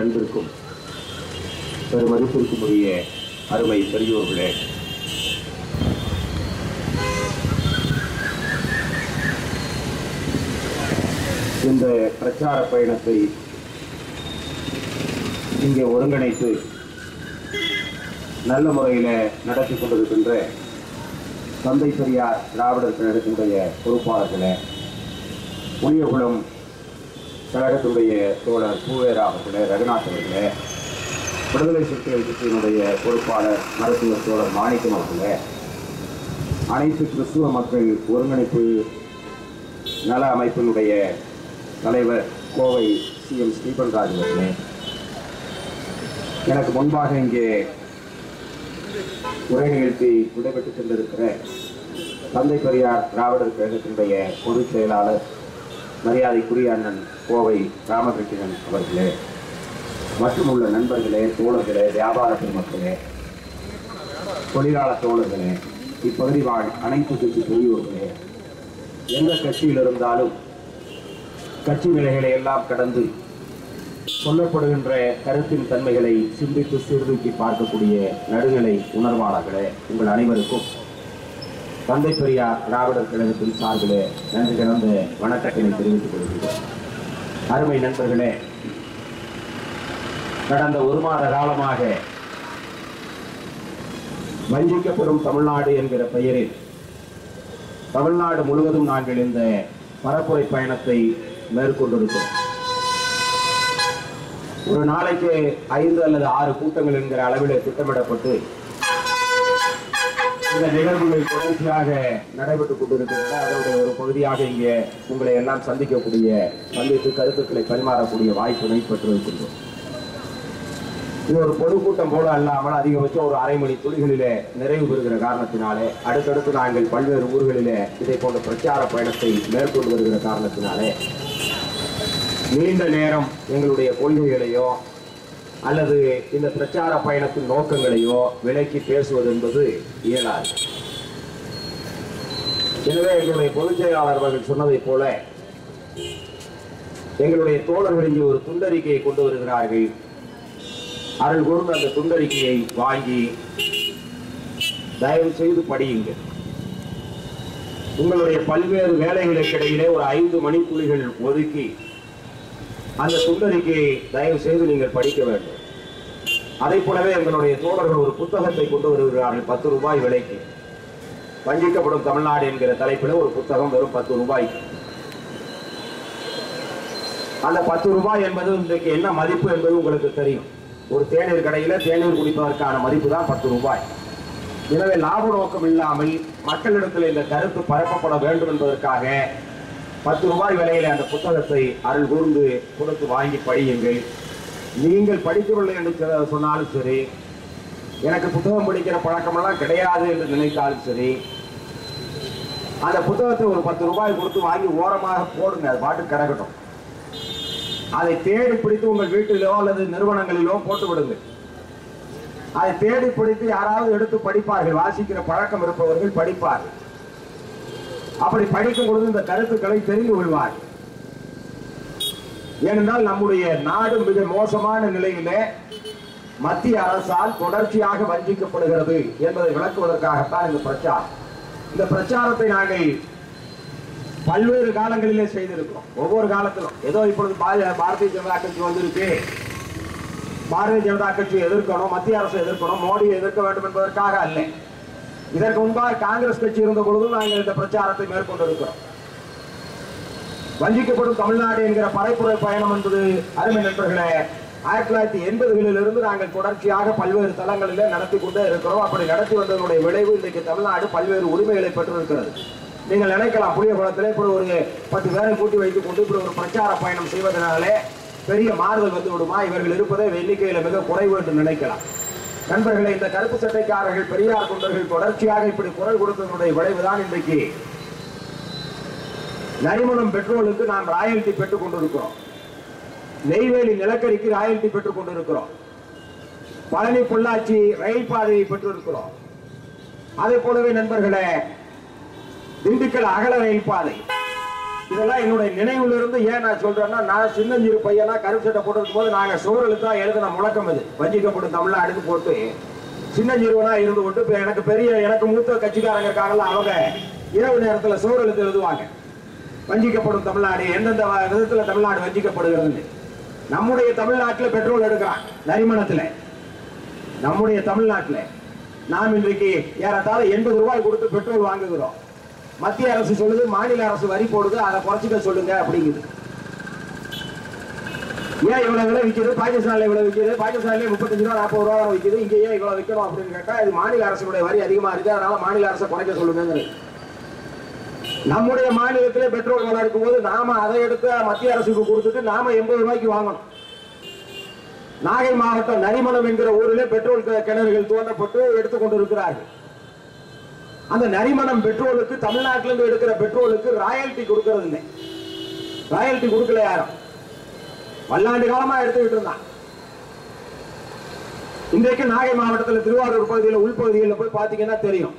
அன்பிற்கும் பெருமதிப்பிற்கும் உரிய அருமை பெரியோர்களே இந்த பிரச்சார பயணத்தை இங்கே ஒருங்கிணைத்து நல்ல முறையில் நடத்தி கொண்டிருக்கின்ற தந்தை பெரியார் திராவிடர் கழகத்தினுடைய பொறுப்பாளர்களே புளியகுளம் கழகத்தினுடைய தோழர் பூவேரா அவர்களே ரகுநாத் அவர்களே விடுதலை சிறுத்தைகள் கட்சியினுடைய பொறுப்பாளர் மருத்துவர் தோழர் மாணிக்கம் அவர்களே அனைத்து கிறிஸ்துவ மக்கள் ஒருங்கிணைப்பு நல அமைப்பினுடைய தலைவர் கோவை சி எம் ஸ்ரீபன்ராஜ் அவர்களே எனக்கு முன்பாக இங்கே உரை நிகழ்த்தி விடைபெற்று சென்றிருக்கிற தந்தை பெரியார் திராவிடர் கழகத்தினுடைய பொதுச் செயலாளர் மரியாதைக்குரிய அண்ணன் கோவை ராமகிருஷ்ணன் அவர்களே மற்றும் உள்ள நண்பர்களே தோழர்களே வியாபார பெருமக்களே தொழிலாளர் தோழர்களே இப்பகுதி வாழ் அனைத்து கட்சி பெரியோர்களே எந்த கட்சியில் இருந்தாலும் கட்சி நிலைகளை எல்லாம் கடந்து சொல்லப்படுகின்ற கருத்தின் தன்மைகளை சிந்தித்து சீர்தூக்கி பார்க்கக்கூடிய நடுநிலை உணர்வாளர்களே உங்கள் அனைவருக்கும் தந்தை பெரியார் திராவிடர் கழகத்தின் சார்பிலே நன்றி கலந்த வணக்கத்தினை தெரிவித்துக் கொள்கிறேன் அருமை நண்பர்களே கடந்த ஒரு மாத காலமாக வஞ்சிக்கப்படும் தமிழ்நாடு என்கிற பெயரில் தமிழ்நாடு முழுவதும் நாங்கள் இந்த பரப்புரை பயணத்தை மேற்கொண்டிருக்கிறோம் ஒரு நாளைக்கு ஐந்து அல்லது ஆறு கூட்டங்கள் என்கிற அளவில் திட்டமிடப்பட்டு இந்த நிகழ்வுகள் தொடர்ச்சியாக நடைபெற்றுக் கொண்டிருக்கின்றன அதனுடைய ஒரு பகுதியாக இங்கே உங்களை எல்லாம் சந்திக்கக்கூடிய சந்தித்து கருத்துக்களை பரிமாறக்கூடிய வாய்ப்பினை பெற்றிருக்கின்றோம் இது ஒரு பொதுக்கூட்டம் போல அல்லாமல் அதிகபட்சம் ஒரு அரை மணி துளிகளிலே நிறைவு பெறுகிற காரணத்தினாலே அடுத்தடுத்து நாங்கள் பல்வேறு ஊர்களிலே இதை போன்ற பிரச்சார பயணத்தை மேற்கொண்டு வருகிற காரணத்தினாலே நீண்ட நேரம் எங்களுடைய கொள்கைகளையோ அல்லது இந்த பிரச்சார பயணத்தின் நோக்கங்களையோ விலக்கி பேசுவது என்பது இயலாது எனவே எங்களுடைய பொதுச் செயலாளர் அவர்கள் சொன்னதைப் போல எங்களுடைய தோழர்கள் இங்கே ஒரு துண்டறிக்கையை கொண்டு வருகிறார்கள் அருள் கூர்ந்து அந்த துண்டறிக்கையை வாங்கி தயவு செய்து படியுங்கள் உங்களுடைய பல்வேறு வேலைகளுக்கு இடையிலே ஒரு ஐந்து மணித்துளிகள் ஒதுக்கி அந்த துண்டறிக்கையை தயவு செய்து நீங்கள் படிக்க வேண்டும் அதை போலவே எங்களுடைய தோழர்கள் ஒரு புத்தகத்தை கொண்டு வருகிறார்கள் பத்து ரூபாய் விலைக்கு வஞ்சிக்கப்படும் தமிழ்நாடு என்கிற தலைப்பில் ஒரு புத்தகம் வெறும் பத்து ரூபாய்க்கு அந்த பத்து ரூபாய் என்பது இன்றைக்கு என்ன மதிப்பு என்பது உங்களுக்கு தெரியும் ஒரு தேநீர் கடையில தேநீர் குடிப்பதற்கான மதிப்பு தான் பத்து ரூபாய் எனவே லாப நோக்கம் இல்லாமல் மக்களிடத்தில் இந்த கருத்து பரப்பப்பட வேண்டும் என்பதற்காக பத்து ரூபாய் விலையில அந்த புத்தகத்தை அருள் கூர்ந்து கொடுத்து வாங்கி படியுங்கள் நீங்கள் படிக்கவில்லை என்று சொ- சொன்னாலும் சரி எனக்கு புத்தகம் படிக்கிற பழக்கமெல்லாம் கிடையாது என்று நினைத்தாலும் சரி அந்த புத்தகத்தை ஒரு பத்து ரூபாய் கொடுத்து வாங்கி ஓரமாக போடுங்க அது பாட்டு கிடக்கட்டும் அதை தேடி பிடித்து உங்கள் வீட்டிலோ அல்லது நிறுவனங்களிலோ போட்டு விடுங்க அதை தேடி பிடித்து யாராவது எடுத்து படிப்பார்கள் வாசிக்கிற பழக்கம் இருப்பவர்கள் படிப்பார்கள் அப்படி படிக்கும் பொழுது இந்த கருத்துக்களை தெரிந்து கொள்வார்கள் ஏனென்றால் நம்முடைய நாடு மிக மோசமான நிலையிலே மத்திய அரசால் தொடர்ச்சியாக வஞ்சிக்கப்படுகிறது என்பதை விளக்குவதற்காகத்தான் இந்த பிரச்சாரம் இந்த பிரச்சாரத்தை நாங்கள் பல்வேறு காலங்களிலே செய்திருக்கிறோம் ஒவ்வொரு காலத்திலும் ஏதோ இப்பொழுது பா- பாரதிய ஜனதா கட்சி வந்திருக்கு பாரதிய ஜனதா கட்சி எதிர்க்கணும் மத்திய அரசை எதிர்க்கணும் மோடியை எதிர்க்க வேண்டும் என்பதற்காக அல்ல இதற்கு முன்பாக காங்கிரஸ் கட்சி இருந்த பொழுதும் நாங்கள் இந்த பிரச்சாரத்தை மேற்கொண்டிருக்கிறோம் வஞ்சிக்கப்படும் தமிழ்நாடு என்கிற பரப்புரை பயணம் என்பது அருமை நண்பர்களே ஆயிரத்தி தொள்ளாயிரத்தி எண்பதுகளில் இருந்து நாங்கள் தொடர்ச்சியாக பல்வேறு தளங்களிலே நடத்தி கொண்டே இருக்கிறோம் அப்படி நடத்தி வந்ததனுடைய விளைவு இன்றைக்கு தமிழ்நாடு பல்வேறு உரிமைகளை பெற்றிருக்கிறது நீங்கள் நினைக்கலாம் புளிய குளத்திலே இப்படி ஒரு பத்து பேரை கூட்டி வைத்துக் கொண்டு இப்படி ஒரு பிரச்சார பயணம் செய்வதனாலே பெரிய மாறுதல் வந்து விடுமா இவர்கள் இருப்பதே எண்ணிக்கையில மிக குறைவு என்று நினைக்கலாம் நண்பர்களே இந்த கருப்பு சட்டைக்காரர்கள் பெரியார் தொண்டர்கள் தொடர்ச்சியாக இப்படி குரல் கொடுத்ததனுடைய விளைவுதான் இன்றைக்கு நரிமணம் பெட்ரோலுக்கு நாம் ராயல்டி பெற்றுக் கொண்டிருக்கிறோம் நெய்வேலி நிலக்கரிக்கு ராயல்டி பெற்றுக் கொண்டிருக்கிறோம் பழனி பொள்ளாச்சி ரயில் பாதையை பெற்றிருக்கிறோம் அதே போலவே நண்பர்களே திண்டுக்கல் அகல ரயில் பாதை இதெல்லாம் என்னுடைய நினைவுல இருந்து ஏன் நான் சொல்றேன்னா நான் சின்னஞ்சிறு பையனா கருப்பு சட்டை போட்டிருக்கும் போது நாங்க சுவர்களுக்கு தான் எழுதின முழக்கம் இது வஞ்சிக்கப்படும் தமிழ்ல அடுத்து போட்டு சின்னஞ்சிறுவனா இருந்து கொண்டு இப்ப எனக்கு பெரிய எனக்கு மூத்த கட்சிக்காரங்க இருக்காங்கல்ல அவங்க இரவு நேரத்துல சுவர்களுக்கு எழுதுவாங்க வஞ்சிக்கப்படும் தமிழ்நாடு எந்தெந்த வ- விதத்துல தமிழ்நாடு வஞ்சிக்கப்படுகிறது நம்முடைய தமிழ்நாட்டுல பெட்ரோல் எடுக்கிறான் நரிமணத்துல நம்முடைய தமிழ்நாட்டுல நாம் இன்றைக்கு ஏறத்தாழ எண்பது ரூபாய் கொடுத்து பெட்ரோல் வாங்குகிறோம் மத்திய அரசு சொல்லுது மாநில அரசு வரி போடுது அதை குறைச்சிக்க சொல்லுங்க அப்படிங்குது ஏன் இவ்வளவு விலை விற்கிது பாகிஸ்தான்ல இவ்வளவு விற்கிது பாகிஸ்தான்லயே முப்பத்தஞ்சு ரூபா நாற்பது ரூபா விற்கிது இங்க ஏன் இவ்வளவு விற்கணும் அப்படின்னு கேட்டா இது மாநில அரசுடைய வரி அதிகமா இருக்கு அதனால மாநில அரசை குறைக்க சொல்லுங்க நம்முடைய மாநிலத்திலே பெட்ரோல் விலை இருக்கும்போது நாம அதை எடுத்து மத்திய அரசுக்கு கொடுத்துட்டு நாம எண்பது ரூபாய்க்கு வாங்கணும் நாகை மாவட்டம் நரிமணம் என்கிற ஊரிலே பெட்ரோல் கி- கிணறுகள் தோண்டப்பட்டு எடுத்துக் கொண்டிருக்கிறார்கள் அந்த நரிமணம் பெட்ரோலுக்கு தமிழ்நாட்டில இருந்து எடுக்கிற பெட்ரோலுக்கு ராயல்டி கொடுக்கறது இல்லை ராயல்டி கொடுக்கல யாரும் பல்லாண்டு காலமா எடுத்துக்கிட்டு இருந்தான் இன்றைக்கு நாகை மாவட்டத்தில் திருவாரூர் பகுதியில் உள்பகுதிகளில் போய் பார்த்தீங்கன்னா தெரியும்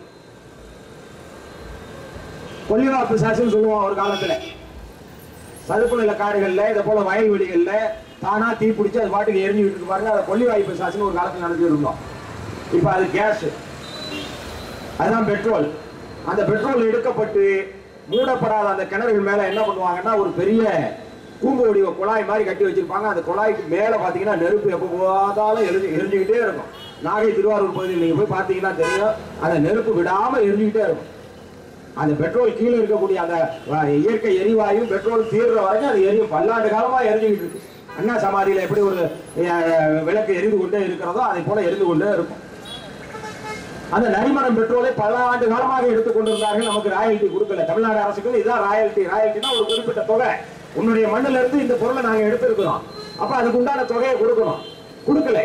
கொல்லிவா பிசாசுன்னு சொல்லுவோம் ஒரு காலத்துல சதுப்பு நில காடுகள்ல இதை போல வயல்வெளிகள்ல தானா தீ பிடிச்சு அது பாட்டுக்கு எரிஞ்சுக்கிட்டு இருக்கு பாருங்க அதை கொல்லிவாய் பிசாசுன்னு ஒரு காலத்துல நடத்தி இருந்தோம் இப்ப அது கேஸ் அதுதான் பெட்ரோல் அந்த பெட்ரோல் எடுக்கப்பட்டு மூடப்படாத அந்த கிணறுகள் மேல என்ன பண்ணுவாங்கன்னா ஒரு பெரிய கூம்பு வடிவ குழாய் மாதிரி கட்டி வச்சிருப்பாங்க அந்த குழாய்க்கு மேல பாத்தீங்கன்னா நெருப்பு எப்போ போதாலும் எரிஞ்சு எரிஞ்சுக்கிட்டே இருக்கும் நாகை திருவாரூர் பகுதியில் நீங்க போய் பாத்தீங்கன்னா தெரியும் அந்த நெருப்பு விடாம எரிஞ்சுக்கிட்டே இருக்கும் அந்த பெட்ரோல் கீழே இருக்கக்கூடிய அந்த அஹ், இயற்கை எரிவாயு பெட்ரோல் தீர்ற வரைக்கும் அது எரியும் பல்லாண்டு காலமா எரிஞ்சுக்கிட்டு இருக்கு அண்ணா சமாதியில எப்படி ஒரு அஹ், விளக்கு எரிந்து கொண்டே இருக்கிறதோ அதை போல எரிந்து கொண்டே இருக்கும் அந்த நரிமணம் பெட்ரோலை பல ஆண்டு காலமாக எடுத்துக் கொண்டிருந்தார்கள் நமக்கு ராயல்டி கொடுக்கல தமிழ்நாடு அரசுக்கு இதுதான் ராயல்டி ராயல்டினா ஒரு குறிப்பிட்ட தொகை உன்னுடைய மண்ணில இருந்து இந்த பொருளை நாங்க எடுத்திருக்கிறோம் அப்ப அதுக்கு உண்டான தொகையை கொடுக்கணும் கொடுக்கல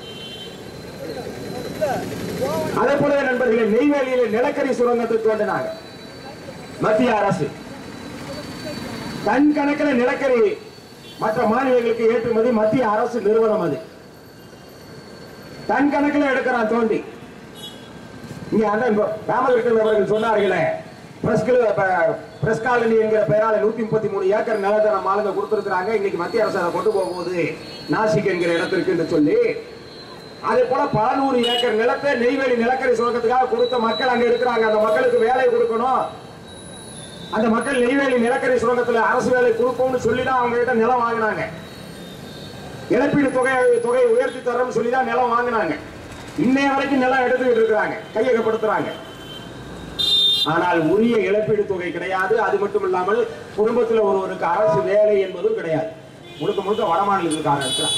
அதே போலவே நண்பர்களே நெய்வேலியில நிலக்கரி சுரங்கத்தை தோண்டினாங்க மத்திய அரசு டன் கணக்கில் நிலக்கரி மற்ற மாநிலங்களுக்கு ஏற்றுமதி மத்திய அரசு நிறுவனம் அது டன் கணக்கில் எடுக்கிறான் தோண்டி இங்க அண்ணன் ராமகிருஷ்ணன் அவர்கள் சொன்னார்களே பிரஸ் பிரஸ் காலனி என்கிற பெயரால நூத்தி முப்பத்தி மூணு ஏக்கர் நிலத்தை நம்ம ஆளுங்க கொடுத்திருக்கிறாங்க இன்னைக்கு மத்திய அரசு அதை கொண்டு போகும்போது நாசிக் என்கிற இடத்திற்கு என்று சொல்லி அதே போல பல நூறு ஏக்கர் நிலத்தை நெய்வேலி நிலக்கரி சுரங்கத்துக்காக கொடுத்த மக்கள் அங்க இருக்கிறாங்க அந்த மக்களுக்கு வேலை கொடுக்கணும் அந்த மக்கள் நெய்வேலி நிலக்கரி சுரங்கத்துல அரசு வேலை கொடுப்போம்னு சொல்லி தான் அவங்க கிட்ட நிலம் வாங்கினாங்க இழப்பீடு தொகை தொகையை உயர்த்தி தரோம்னு சொல்லி தான் நிலம் வாங்கினாங்க இன்னைய வரைக்கும் நிலம் எடுத்துக்கிட்டு இருக்கிறாங்க கையகப்படுத்துறாங்க ஆனால் உரிய இழப்பீடு தொகை கிடையாது அது மட்டும் இல்லாமல் குடும்பத்தில் ஒருவருக்கு அரசு வேலை என்பதும் கிடையாது முழுக்க முழுக்க வடமாநிலத்துக்காரன் இருக்கிறான்